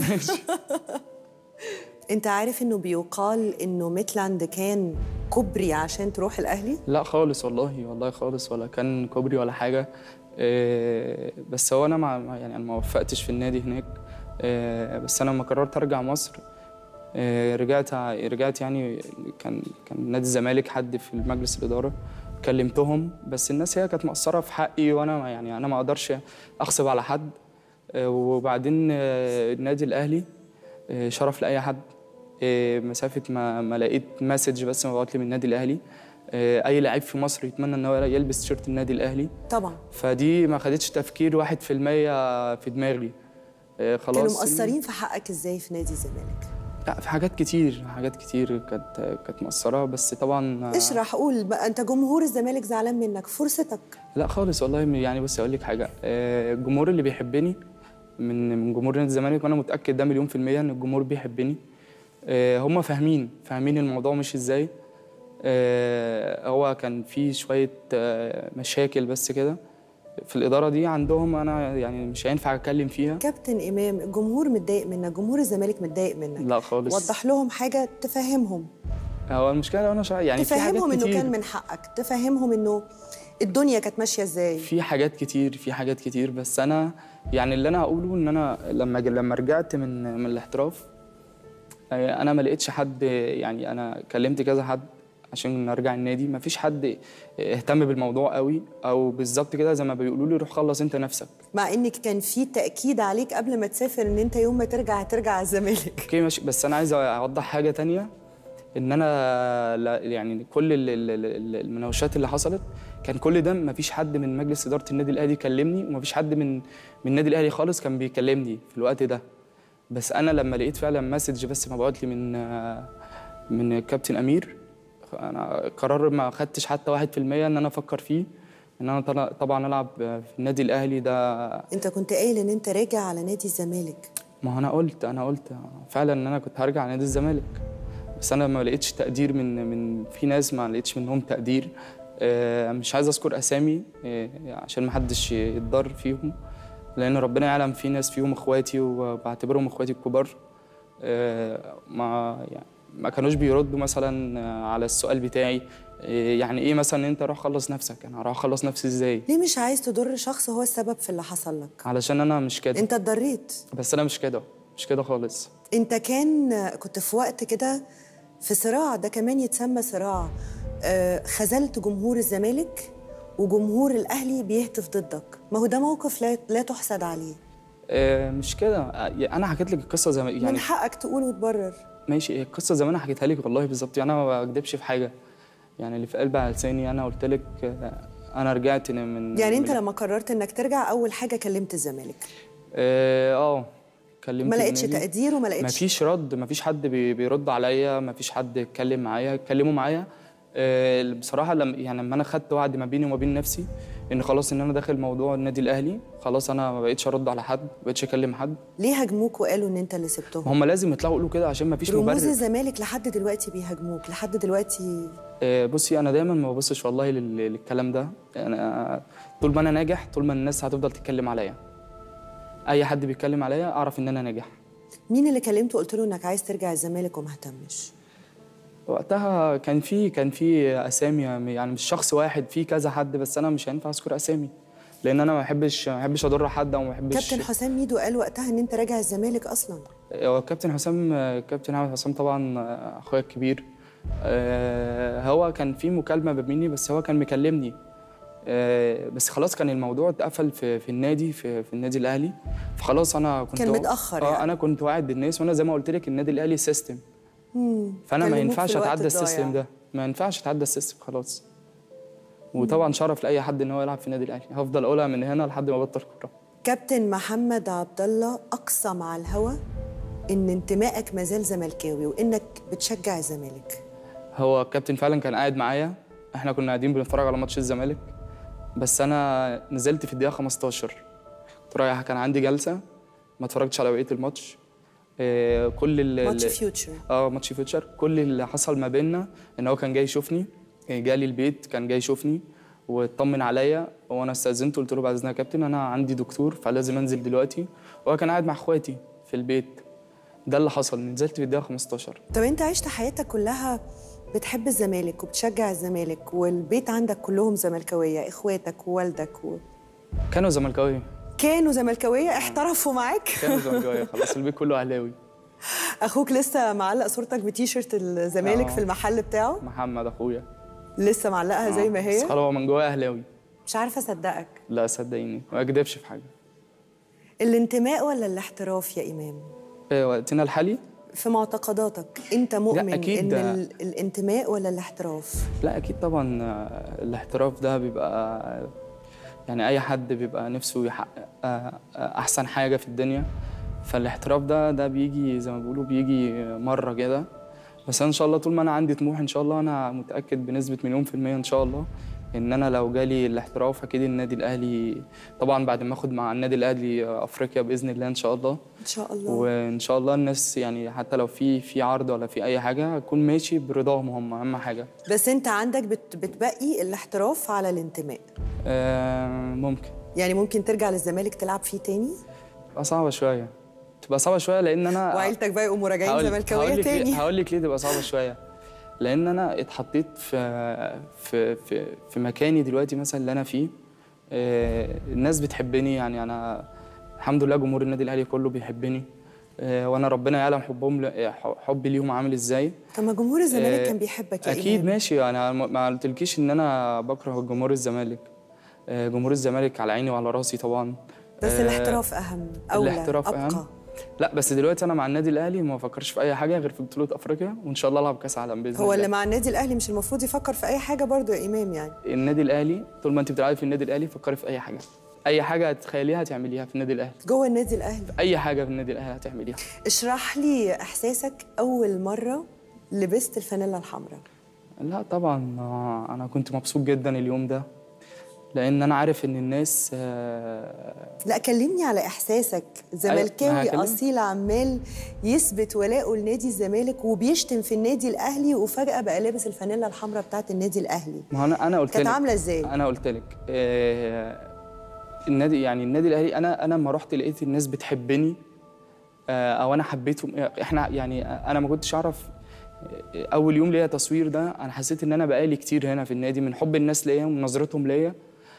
انت عارف انه بيقال انه ميتلاند كان كوبري عشان تروح الاهلي لا خالص والله والله خالص ولا كان كوبري ولا حاجه إيه بس هو انا ما ما- يعني انا ما وفقتش في النادي هناك إيه بس انا لما قررت ارجع مصر إيه رجعت ع- رجعت يعني كان كان نادي الزمالك حد في مجلس الاداره كلمتهم بس الناس هي كانت مقصره في حقي وانا ما- يعني انا ما اقدرش اغصب على حد آه، وبعدين آه، النادي الاهلي آه، شرف لاي حد آه، مسافه ما ما لقيت مسج بس مبعوت لي من النادي الاهلي آه، اي لعيب في مصر يتمنى ان هو يلبس تيشيرت النادي الاهلي طبعا فدي ما خدتش تفكير واحد في المية في دماغي آه، خلاص كانوا مقصرين في حقك ازاي في نادي الزمالك لا في حاجات كتير حاجات كتير كانت كانت مقصره بس طبعا آه، اشرح قول بقى انت جمهور الزمالك زعلان منك فرصتك لا خالص والله يعني بص اقول لك حاجه آه، الجمهور اللي بيحبني من من جمهور نادي الزمالك وانا متاكد ده مليون في الميه ان الجمهور بيحبني آه، هم فاهمين فاهمين الموضوع مش ازاي آه، هو كان في شويه آه، مشاكل بس كده في الاداره دي عندهم انا يعني مش هينفع اتكلم فيها كابتن امام الجمهور متضايق منك جمهور الزمالك متضايق منك لا خالص وضح لهم حاجه تفهمهم هو المشكله انا شا... يعني في حاجات تفهمهم انه كتير كان من حقك تفهمهم انه الدنيا كانت ماشيه ازاي في حاجات كتير في حاجات كتير بس انا يعني اللي انا هقوله ان انا لما ج- لما رجعت من من الاحتراف آه، انا ما لقيتش حد يعني انا كلمت كذا حد عشان ارجع النادي ما فيش حد اهتم بالموضوع قوي او بالظبط كده زي ما بيقولوا لي روح خلص انت نفسك مع انك كان في تاكيد عليك قبل ما تسافر ان انت يوم ما ترجع هترجع على الزمالك اوكي ماشي بس انا عايز اوضح حاجه تانية ان انا لا يعني كل ال- ال- ال- المناوشات اللي حصلت كان كل ده ما فيش حد من مجلس اداره النادي الاهلي كلمني وما فيش حد من من النادي الاهلي خالص كان بيكلمني في الوقت ده بس انا لما لقيت فعلا مسج بس مبعوت لي من آه، من الكابتن امير انا قرار ما خدتش حتى واحد في المية ان انا افكر فيه ان انا طلع- طبعا العب في النادي الاهلي ده انت كنت قايل ان انت راجع على نادي الزمالك ما هو انا قلت انا قلت فعلا ان انا كنت هرجع نادي الزمالك بس انا ما لقيتش تقدير من من في ناس ما لقيتش منهم تقدير آه، مش عايز اذكر اسامي آه، عشان ما حدش يتضر فيهم لان ربنا يعلم في ناس فيهم اخواتي وبعتبرهم اخواتي الكبار آه، ما يعني ما كانوش بيردوا مثلا آه، على السؤال بتاعي آه، يعني ايه مثلا انت روح خلص نفسك انا هروح اخلص نفسي ازاي ليه مش عايز تضر شخص هو السبب في اللي حصل لك علشان انا مش كده انت اتضريت بس انا مش كده مش كده خالص انت كان كنت في وقت كده في صراع ده كمان يتسمى صراع آه، خذلت جمهور الزمالك وجمهور الاهلي بيهتف ضدك ما هو ده موقف لا, لا تحسد عليه آه، مش كده آه، انا حكيت لك القصه زي ما من يعني حقك تقول وتبرر ماشي القصه زي ما انا حكيتها لك والله بالظبط يعني انا ما بكدبش في حاجه يعني اللي في قلبي على لساني انا قلت لك آه، انا رجعت من يعني انت من- لما قررت انك ترجع اول حاجه كلمت الزمالك اه آه، كلمت ما لقيتش النادي. تقدير وما لقيتش مفيش رد مفيش حد بي- بيرد عليا مفيش حد يتكلم معايا اتكلموا معايا آه، بصراحه لما يعني لما انا خدت وعد ما بيني وما بين نفسي ان خلاص ان انا داخل موضوع النادي الاهلي خلاص انا ما بقتش ارد على حد ما بقتش اكلم حد ليه هاجموك وقالوا ان انت اللي سبتهم هم لازم يطلعوا يقولوا كده عشان مفيش رموز مبرر الزمالك لحد دلوقتي بيهاجموك لحد دلوقتي آه، بصي انا دايما ما ببصش والله لل- للكلام ده انا طول ما انا ناجح طول ما الناس هتفضل تتكلم عليا اي حد بيتكلم عليا اعرف ان انا ناجح مين اللي كلمته قلت له انك عايز ترجع الزمالك وما اهتمش وقتها كان في كان في اسامي يعني مش شخص واحد في كذا حد بس انا مش هينفع اذكر اسامي لان انا ما بحبش ما بحبش اضر حد او ما بحبش كابتن حسام ميدو قال وقتها ان انت راجع الزمالك اصلا هو كابتن حسام كابتن احمد حسام طبعا اخويا الكبير آه، هو كان في مكالمه ما بيني بس هو كان مكلمني آه، بس خلاص كان الموضوع اتقفل في في النادي في, في النادي الاهلي فخلاص انا كنت كان متأخر اه يعني. انا كنت واعد بالناس وانا زي ما قلت لك النادي الاهلي سيستم فانا ما كلموك ينفعش في الوقت اتعدى الضايع. السيستم ده ما ينفعش اتعدى السيستم خلاص وطبعا شرف لاي حد ان هو يلعب في النادي الاهلي هفضل اقولها من هنا لحد ما ابطل كوره كابتن محمد عبد الله اقسم على الهوا ان انتمائك مازال زملكاوي وانك بتشجع الزمالك هو الكابتن فعلا كان قاعد معايا احنا كنا قاعدين بنتفرج على ماتش الزمالك بس انا نزلت في الدقيقه 15 كنت رايح كان عندي جلسه ما اتفرجتش على بقيه الماتش آه، كل ال ماتش ال- فيوتشر اه ماتش فيوتشر كل اللي حصل ما بيننا ان هو كان جاي يشوفني آه، جالي البيت كان جاي يشوفني واطمن عليا وانا استاذنت قلت له بعد اذنك يا كابتن انا عندي دكتور فلازم انزل دلوقتي وهو كان قاعد مع اخواتي في البيت ده اللي حصل نزلت في الدقيقه 15 طب انت عشت حياتك كلها بتحب الزمالك وبتشجع الزمالك والبيت عندك كلهم زملكاويه اخواتك ووالدك و... كانوا زملكاويه كانوا زملكاويه احترفوا معاك كانوا زملكاويه خلاص البيت كله اهلاوي اخوك لسه معلق صورتك بتيشيرت الزمالك آه. في المحل بتاعه محمد اخويا لسه معلقها زي ما بس هي خلاص هو من جوايا اهلاوي مش عارفه اصدقك لا صدقيني ما اكدبش في حاجه الانتماء ولا الاحتراف يا امام في وقتنا الحالي في معتقداتك انت مؤمن أكيد ان ده- ال- الانتماء ولا الاحتراف لا اكيد طبعا آه، الاحتراف ده بيبقى يعني اي حد بيبقى نفسه يحقق آه، آه، احسن حاجه في الدنيا فالاحتراف ده ده بيجي زي ما بيقولوا بيجي مره كده بس أنا ان شاء الله طول ما انا عندي طموح ان شاء الله انا متاكد بنسبه مليون في الميه ان شاء الله ان انا لو جالي الاحتراف اكيد النادي الاهلي طبعا بعد ما اخد مع النادي الاهلي افريقيا باذن الله ان شاء الله ان شاء الله وان شاء الله الناس يعني حتى لو في في عرض ولا في اي حاجه اكون ماشي برضاهم هم اهم حاجه بس انت عندك بت بتبقي الاحتراف على الانتماء آه ممكن يعني ممكن ترجع للزمالك تلعب فيه تاني تبقى صعبه شويه تبقى صعبه شويه لان انا وعيلتك بقى يقوموا راجعين هقول- زملكاويه هقول لك ليه- تاني هقول لك ليه تبقى صعبه شويه لان انا اتحطيت في في في, في مكاني دلوقتي مثلا اللي انا فيه آه، الناس بتحبني يعني انا الحمد لله جمهور النادي الاهلي كله بيحبني آه، وانا ربنا يعلم حبهم ل- حبي ليهم عامل ازاي طب ما جمهور الزمالك آه، كان بيحبك يا اكيد إمام. ماشي انا ما ما قلتلكيش ان انا بكره جمهور الزمالك آه، جمهور الزمالك على عيني وعلى راسي طبعا بس آه، الاحتراف اهم اولى الاحتراف ابقى أهم. لا بس دلوقتي انا مع النادي الاهلي ما بفكرش في اي حاجه غير في بطوله افريقيا وان شاء الله العب كاس عالم باذن هو الله اللي مع النادي الاهلي مش المفروض يفكر في اي حاجه برضو يا امام يعني النادي الاهلي طول ما انت بتلعبي في النادي الاهلي فكري في اي حاجه اي حاجه هتخيليها هتعمليها في النادي الاهلي جوه النادي الاهلي اي حاجه في النادي الاهلي هتعمليها اشرح لي احساسك اول مره لبست الفانيلا الحمراء لا طبعا آه، انا كنت مبسوط جدا اليوم ده لان انا عارف ان الناس آه، لا كلمني على احساسك ما زملكاوي هكلمك. اصيل عمال يثبت ولاءه لنادي الزمالك وبيشتم في النادي الاهلي وفجاه بقى لابس الفانيلا الحمراء بتاعت النادي الاهلي ما هو انا انا قلت كانت لك عامله ازاي انا قلت لك آه، النادي يعني النادي الاهلي انا انا لما رحت لقيت الناس بتحبني آه، او انا حبيتهم احنا يعني انا ما كنتش اعرف آه، اول يوم ليا تصوير ده انا حسيت ان انا بقالي كتير هنا في النادي من حب الناس ليا ونظرتهم ليا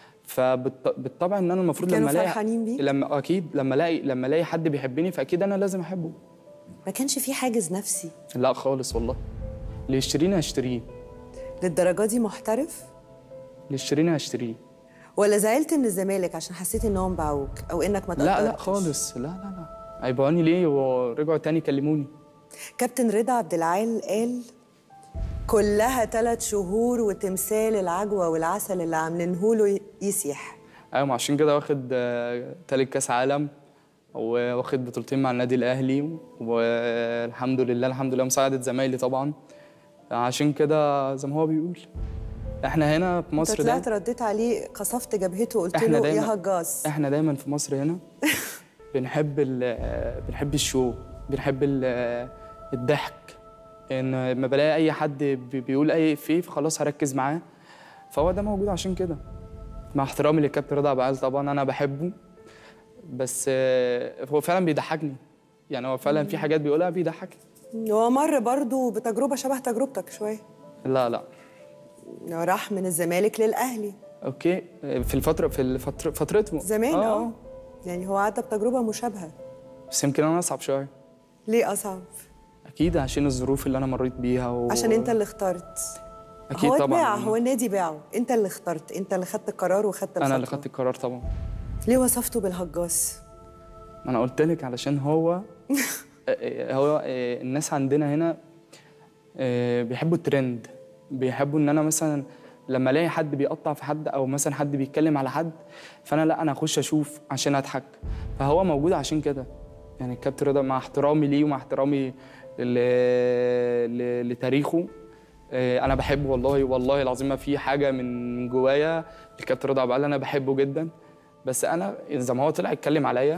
فبالطبع ان انا المفروض كانوا لما الاقي فرحانين بيك؟ لما اكيد لما الاقي لما الاقي حد بيحبني فاكيد انا لازم احبه ما كانش في حاجز نفسي لا خالص والله اللي يشتريني هشتريه للدرجه دي محترف اللي يشتريني هشتريه ولا زعلت من الزمالك عشان حسيت انهم باعوك او انك ما لا لا تقدرتش؟ خالص لا لا لا هيبقوني ليه ورجعوا تاني كلموني كابتن رضا عبد العال قال كلها ثلاث شهور وتمثال العجوه والعسل اللي عاملينه له يسيح ايوه ما عشان كده واخد آه، تالت كاس عالم واخد بطولتين مع النادي الاهلي والحمد لله الحمد لله مساعده زمايلي طبعا عشان كده زي ما هو بيقول احنا هنا في انت مصر طلعت ده رديت عليه قصفت جبهته وقلت احنا له دايما يا هجاص احنا دايما في مصر هنا بنحب ال بنحب الشو بنحب ال- الضحك ان لما بلاقي اي حد بي- بيقول اي افيه فخلاص هركز معاه فهو ده موجود عشان كده مع احترامي للكابتن رضا عبد طبعا انا بحبه بس آه، هو فعلا بيضحكني يعني هو فعلا في حاجات بيقولها بيضحكني هو مر برضه بتجربه شبه تجربتك شويه لا لا راح من الزمالك للاهلي اوكي في الفتره في الفتره فترته زمان اه يعني هو عدى بتجربه مشابهه بس يمكن انا اصعب شويه ليه اصعب اكيد عشان الظروف اللي انا مريت بيها و... عشان انت اللي اخترت اكيد هو طبعا اتباع هو النادي باعه انت اللي اخترت انت اللي خدت القرار وخدت انا اللي الخطوة. خدت القرار طبعا ليه وصفته بالهجاص ما انا قلت لك علشان هو هو الناس عندنا هنا آه، بيحبوا الترند بيحبوا ان انا مثلا لما الاقي حد بيقطع في حد او مثلا حد بيتكلم على حد فانا لا انا اخش اشوف عشان اضحك فهو موجود عشان كده يعني الكابتن رضا مع احترامي ليه ومع احترامي ل... ل... لتاريخه آه، انا بحبه والله والله العظيم ما في حاجه من من جوايا الكابتن رضا عبد العال انا بحبه جدا بس انا زي ما هو طلع يتكلم عليا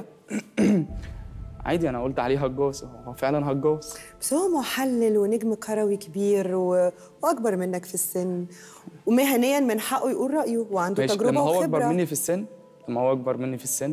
عادي انا قلت عليه هجاص هو فعلا هجاص بس هو محلل ونجم كروي كبير و... واكبر منك في السن ومهنيا من حقه يقول رايه وعنده ماشي تجربه لما هو وخبره اكبر مني في السن لما هو اكبر مني في السن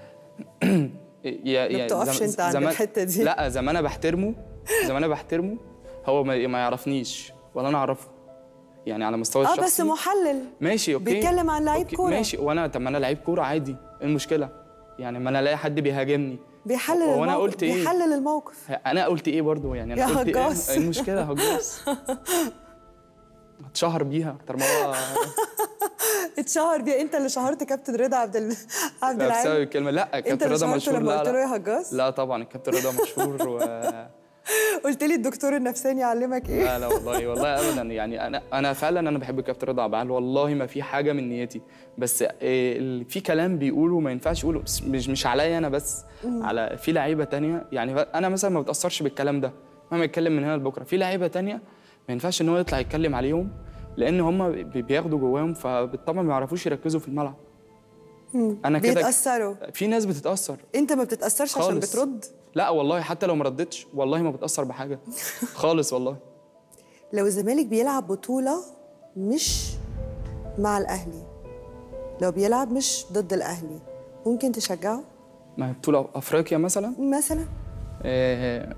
يا ما بتقفش انت عند زمان- الحتة دي. لا زي ما انا بحترمه زي ما انا بحترمه هو ما, ما يعرفنيش ولا انا اعرفه يعني على مستوى اه الشخصي بس محلل ماشي اوكي بيتكلم عن لعيب أوكي، كورة. ماشي وانا طب ما انا لعيب كوره عادي ايه المشكله يعني ما انا الاقي حد بيهاجمني بيحلل هو الموقف انا قلت ايه بيحلل الموقف انا قلت ايه برضو يعني انا يا قلت هجاص. ايه إيه المشكله هجاص اتشهر بيها اكتر ما هو اتشهر بيه انت اللي شهرت كابتن رضا عبد ال... عبد لا، بسبب العال الكلمه لا انت الكابتن اللي رضا شهرته مشهور لما لا قلت له لا يا هجاص لا طبعا الكابتن رضا مشهور و... قلت لي الدكتور النفساني يعلمك ايه لا لا والله والله ابدا يعني انا انا فعلا انا بحب الكابتن رضا عبد والله ما في حاجه من نيتي بس إيه ال- في كلام بيقوله ما ينفعش يقوله بس مش مش عليا انا بس على في لعيبه تانية يعني انا مثلا ما بتاثرش بالكلام ده مهما يتكلم من هنا لبكره في لعيبه تانية ما ينفعش ان هو يطلع يتكلم عليهم لان هم بي- بياخدوا جواهم فبالطبع ما يعرفوش يركزوا في الملعب انا كده بيتاثروا في ناس بتتاثر انت ما بتتاثرش عشان خالص. بترد لا والله حتى لو ما ردتش والله ما بتاثر بحاجه خالص والله لو الزمالك بيلعب بطوله مش مع الاهلي لو بيلعب مش ضد الاهلي ممكن تشجعه ما هي بطوله افريقيا مثلا مثلا آه،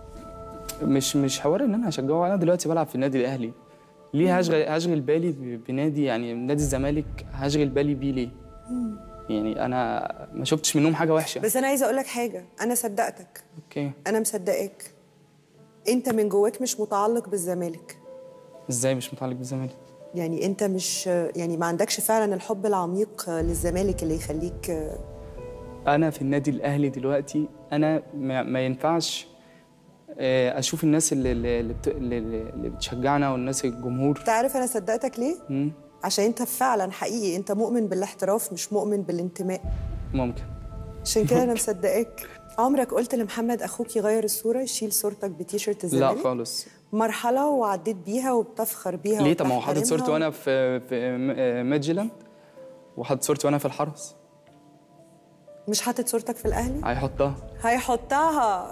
مش مش حوار ان انا هشجعه انا دلوقتي بلعب في النادي الاهلي ليه هشغل هشغل بالي ب- بنادي يعني نادي الزمالك هشغل بالي بيه ليه يعني انا ما شفتش منهم حاجه وحشه بس انا عايزه اقول لك حاجه انا صدقتك اوكي انا مصدقاك انت من جواك مش متعلق بالزمالك ازاي مش متعلق بالزمالك يعني انت مش يعني ما عندكش فعلا الحب العميق للزمالك اللي يخليك انا في النادي الاهلي دلوقتي انا ما, ما ينفعش آه، اشوف الناس اللي اللي, اللي, بت... اللي, اللي بتشجعنا والناس الجمهور تعرف انا صدقتك ليه مم، عشان انت فعلا حقيقي انت مؤمن بالاحتراف مش مؤمن بالانتماء ممكن عشان كده انا مصدقاك عمرك قلت لمحمد اخوك يغير الصوره يشيل صورتك بتيشيرت لا الزمالك خالص مرحله وعديت بيها وبتفخر بيها ليه طب ما هو حاطط وبتحترمها صورتي وانا في في م- آه، ميدجلاند وحاطط صورتي وانا في الحرس مش حاطط صورتك في الاهلي هيحطها هيحطها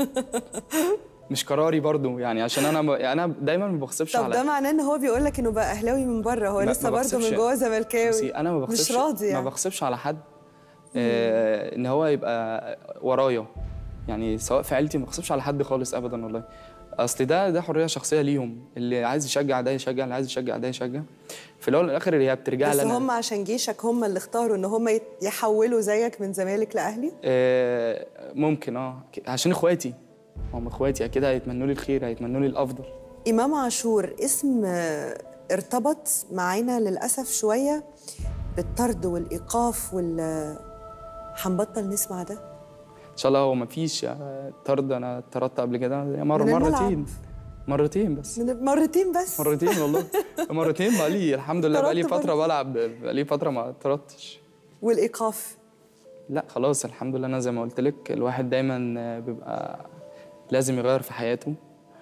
مش قراري برضو يعني عشان انا ب... انا دايما ما بغصبش طب على ده معناه ان هو بيقول لك انه بقى اهلاوي من بره هو ما- لسه ما برضه بغصبش. من جوه زملكاوي بصي انا ما بغصبش مش راضي يعني ما بغصبش على حد آه ان هو يبقى ورايا يعني سواء في عيلتي ما بغصبش على حد خالص ابدا والله اصل ده ده حريه شخصيه ليهم اللي عايز يشجع ده يشجع اللي عايز يشجع ده يشجع في الاول والاخر هي بترجع بس لي انا هم عشان جيشك هم اللي اختاروا ان هم يت- يحولوا زيك من زمالك لاهلي آه ممكن اه عشان اخواتي هم اخواتي اكيد هيتمنوا لي الخير هيتمنوا لي الافضل امام عاشور اسم آه، ارتبط معانا للاسف شويه بالطرد والايقاف وال هنبطل نسمع ده ان شاء الله هو ما فيش آه، طرد انا اتطردت قبل كده مره من الملعب. مرتين مرتين بس من مرتين بس مرتين والله مرتين بقى لي الحمد لله بقى لي طردت فتره بلعب بقى لي فتره ما طردتش والايقاف لا خلاص الحمد لله انا زي ما قلت لك الواحد دايما آه، بيبقى لازم يغير في حياته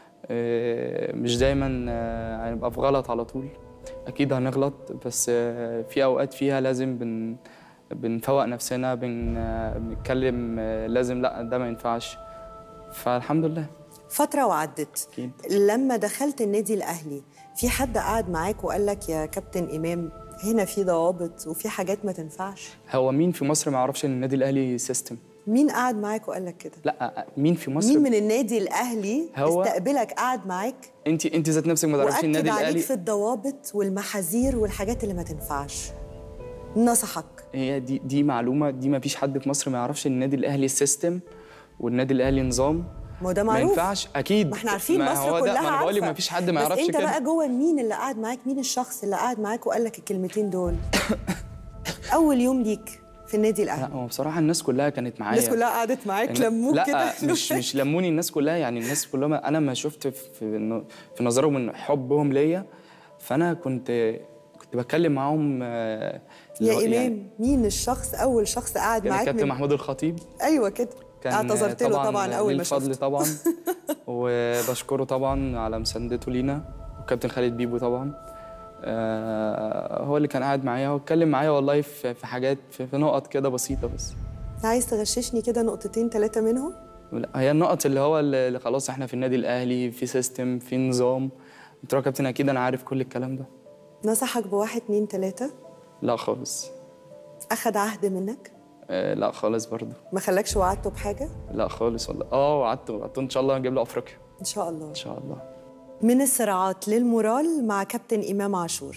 آه، مش دايما آه، هنبقى في غلط على طول اكيد هنغلط بس آه، في اوقات فيها لازم بن بنفوق نفسنا بن آه، بنتكلم آه، لازم لا ده ما ينفعش فالحمد لله فتره وعدت اكيد لما دخلت النادي الاهلي في حد قعد معاك وقال لك يا كابتن امام هنا في ضوابط وفي حاجات ما تنفعش هو مين في مصر ما يعرفش ان النادي الاهلي سيستم مين قعد معاك وقال لك كده لا مين في مصر مين من النادي الاهلي هو- استقبلك قعد معاك انت انت ذات نفسك ما تعرفيش واكد النادي عليك الاهلي في الضوابط والمحاذير والحاجات اللي ما تنفعش نصحك هي دي دي معلومه دي ما فيش حد في مصر ما يعرفش ان النادي الاهلي سيستم والنادي الاهلي نظام ما هو ده ما معروف ينفعش اكيد ما احنا عارفين ما مصر هو ده كلها ما انا بقول لك عارفة. ما فيش حد ما بس يعرفش انت كده بقى جوه مين اللي قعد معاك مين الشخص اللي قعد معاك وقال لك الكلمتين دول اول يوم ليك في النادي لا الاهلي هو بصراحه الناس كلها كانت معايا الناس كلها قعدت معاك يعني- لموك لا كده مش مش لموني الناس كلها يعني الناس كلها ما- انا ما شفت في إنه- في نظرهم من حبهم ليا فانا كنت كنت بتكلم معاهم آه، اللي هو يا يعني امام مين الشخص اول شخص قعد كان معاك الكابتن من... محمود الخطيب ايوه كده كان اعتذرت له طبعا اول ليه ما الفضل شفته طبعا وبشكره طبعا على مساندته لينا وكابتن خالد بيبو طبعا آه، هو اللي كان قاعد معايا واتكلم معايا والله في في حاجات في في نقط كده بسيطه بس عايز تغششني كده نقطتين ثلاثه منهم لا هي النقط اللي هو اللي اللي خلاص احنا في النادي الاهلي في سيستم في نظام قلت له يا كابتن اكيد انا عارف كل الكلام ده نصحك بواحد اتنين تلاته لا خالص اخد عهد منك آه، لا خالص برضه ما خلاكش وعدته بحاجه لا خالص والله اه وعدت وعدت ان شاء الله هجيب له افريقيا ان شاء الله ان شاء الله من الصراعات للمورال مع كابتن امام عاشور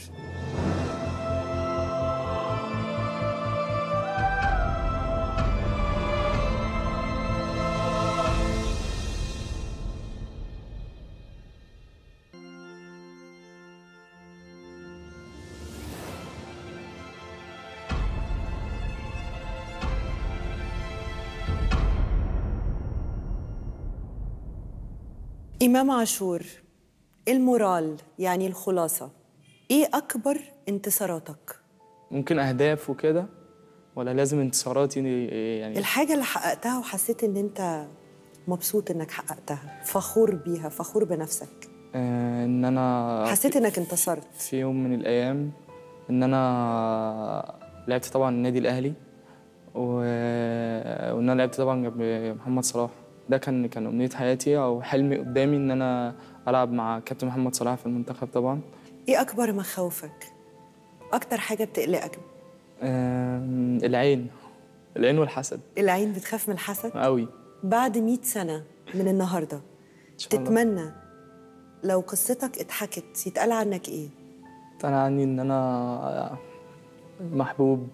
إمام عاشور المورال يعني الخلاصة إيه أكبر انتصاراتك؟ ممكن اهداف وكده ولا لازم انتصاراتي يعني الحاجة اللي حققتها وحسيت إن أنت مبسوط إنك حققتها فخور بيها فخور بنفسك آه، ان انا حسيت انك انتصرت في يوم من الايام ان انا لعبت طبعا النادي الاهلي و... وان انا لعبت طبعا جنب محمد صلاح ده كان كان امنيه حياتي او حلمي قدامي ان انا العب مع كابتن محمد صلاح في المنتخب طبعا ايه اكبر مخاوفك اكتر حاجه بتقلقك آم، العين العين والحسد العين بتخاف من الحسد قوي بعد 100 سنه من النهارده ان شاء الله تتمنى لو قصتك اتحكت يتقال عنك ايه انا عني ان انا محبوب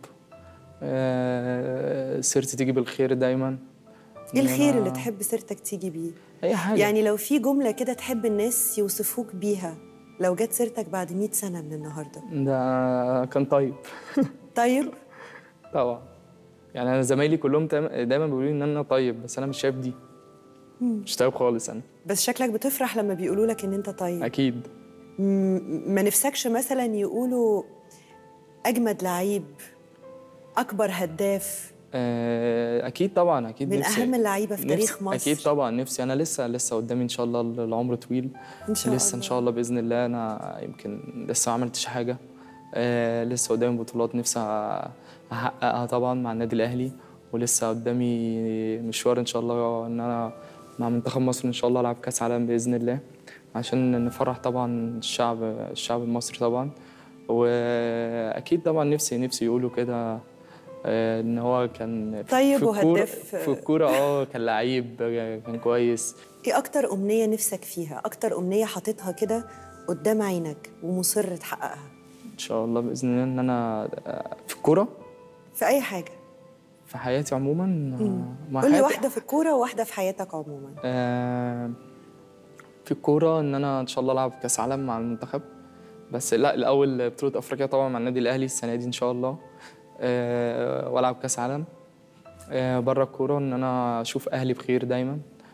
آه، سيرتي تيجي بالخير دايما ايه إن الخير أنا- اللي تحب سيرتك تيجي بيه اي حاجه يعني لو في جمله كده تحب الناس يوصفوك بيها لو جت سيرتك بعد 100 سنه من النهارده ده كان طيب طيب طبعا يعني انا زمايلي كلهم تام- دايما بيقولوا لي ان انا طيب بس انا مش شايف دي مش طيب خالص انا بس شكلك بتفرح لما بيقولوا لك ان انت طيب اكيد م- ما نفسكش مثلا يقولوا اجمد لعيب اكبر هداف آه، اكيد طبعا اكيد من نفسي اهم اللعيبه في تاريخ نفسي- مصر اكيد طبعا نفسي انا لسه لسه قدامي ان شاء الله العمر طويل ان شاء لسه الله ان شاء الله باذن الله انا يمكن لسه ما عملتش حاجه آه لسه قدامي بطولات نفسي احققها طبعا مع النادي الاهلي ولسه قدامي مشوار ان شاء الله ان انا مع منتخب مصر ان شاء الله العب كاس عالم باذن الله عشان نفرح طبعا الشعب الشعب المصري طبعا واكيد طبعا نفسي نفسي يقولوا كده آه، ان هو كان في- طيب في الكورة- وهداف. في الكوره اه كان لعيب كان كويس ايه اكتر امنيه نفسك فيها اكتر امنيه حاططها كده قدام عينك ومصر تحققها ان شاء الله باذن الله ان انا آه، في الكوره في اي حاجه في حياتي عموما آه، مع قول لي حياتي- واحده في الكوره وواحده في حياتك عموما آه، في الكوره ان انا ان شاء الله العب كاس عالم مع المنتخب بس لا الاول بطوله افريقيا طبعا مع النادي الاهلي السنه دي ان شاء الله آه، والعب كاس عالم آه، بره الكوره ان انا اشوف اهلي بخير دايما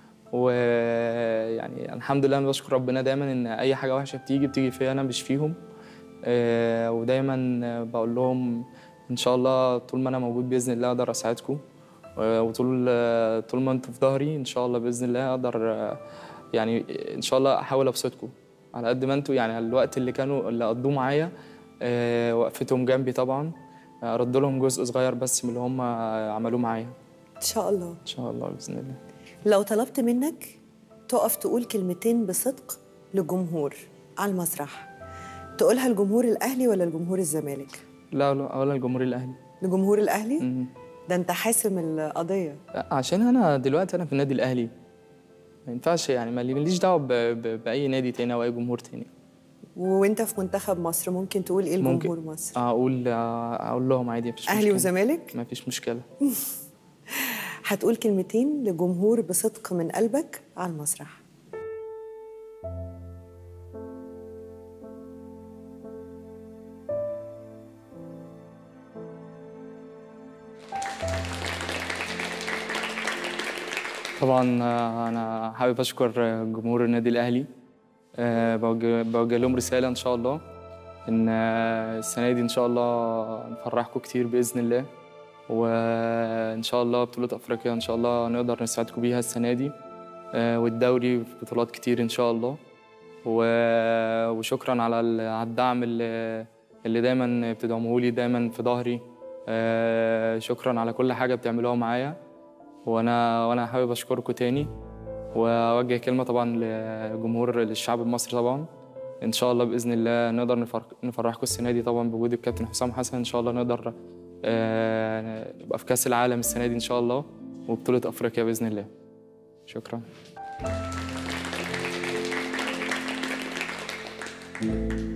ويعني الحمد لله انا بشكر ربنا دايما ان اي حاجه وحشه بتيجي بتيجي فيا انا مش فيهم آه، ودايما بقول لهم ان شاء الله طول ما انا موجود باذن الله اقدر اساعدكم آه، وطول آه، طول ما انتوا في ظهري ان شاء الله باذن الله اقدر آه، يعني ان شاء الله احاول ابسطكم على قد ما انتوا يعني الوقت اللي كانوا اللي قضوه معايا آه، وقفتهم جنبي طبعا آه، ارد لهم جزء صغير بس من اللي هم عملوه معايا ان شاء الله ان شاء الله باذن الله لو طلبت منك تقف تقول كلمتين بصدق للجمهور على المسرح تقولها لجمهور الاهلي ولا لجمهور الزمالك لا لا اولا الجمهور الاهلي لجمهور الاهلي مم. ده انت حاسم القضيه عشان انا دلوقتي انا في النادي الاهلي ما ينفعش يعني ما ماليش دعوه ب- ب- باي نادي تاني او اي جمهور تاني وانت في منتخب مصر ممكن تقول ايه ممكن. لجمهور مصر اقول اقول لهم عادي مفيش اهلي مشكله وزمالك ما فيش مشكله هتقول كلمتين لجمهور بصدق من قلبك على المسرح طبعا آه، انا حابب اشكر آه، جمهور النادي الاهلي آه، بوجه بوجه لهم رساله ان شاء الله ان آه، السنه دي ان شاء الله نفرحكم كتير باذن الله وان شاء الله بطوله افريقيا ان شاء الله نقدر نساعدكم بيها السنه دي آه، والدوري في بطولات كتير ان شاء الله و- وشكرا على ال- على الدعم اللي اللي دايما بتدعموه لي دايما في ظهري آه، شكرا على كل حاجه بتعملوها معايا وانا وانا حابب اشكركم تاني واوجه كلمه طبعا لجمهور للشعب المصري طبعا ان شاء الله باذن الله نقدر نفرح- نفرحكم السنه دي طبعا بوجود الكابتن حسام حسن ان شاء الله نقدر آه، نبقى في كاس العالم السنه دي ان شاء الله وبطوله افريقيا باذن الله شكرا thank you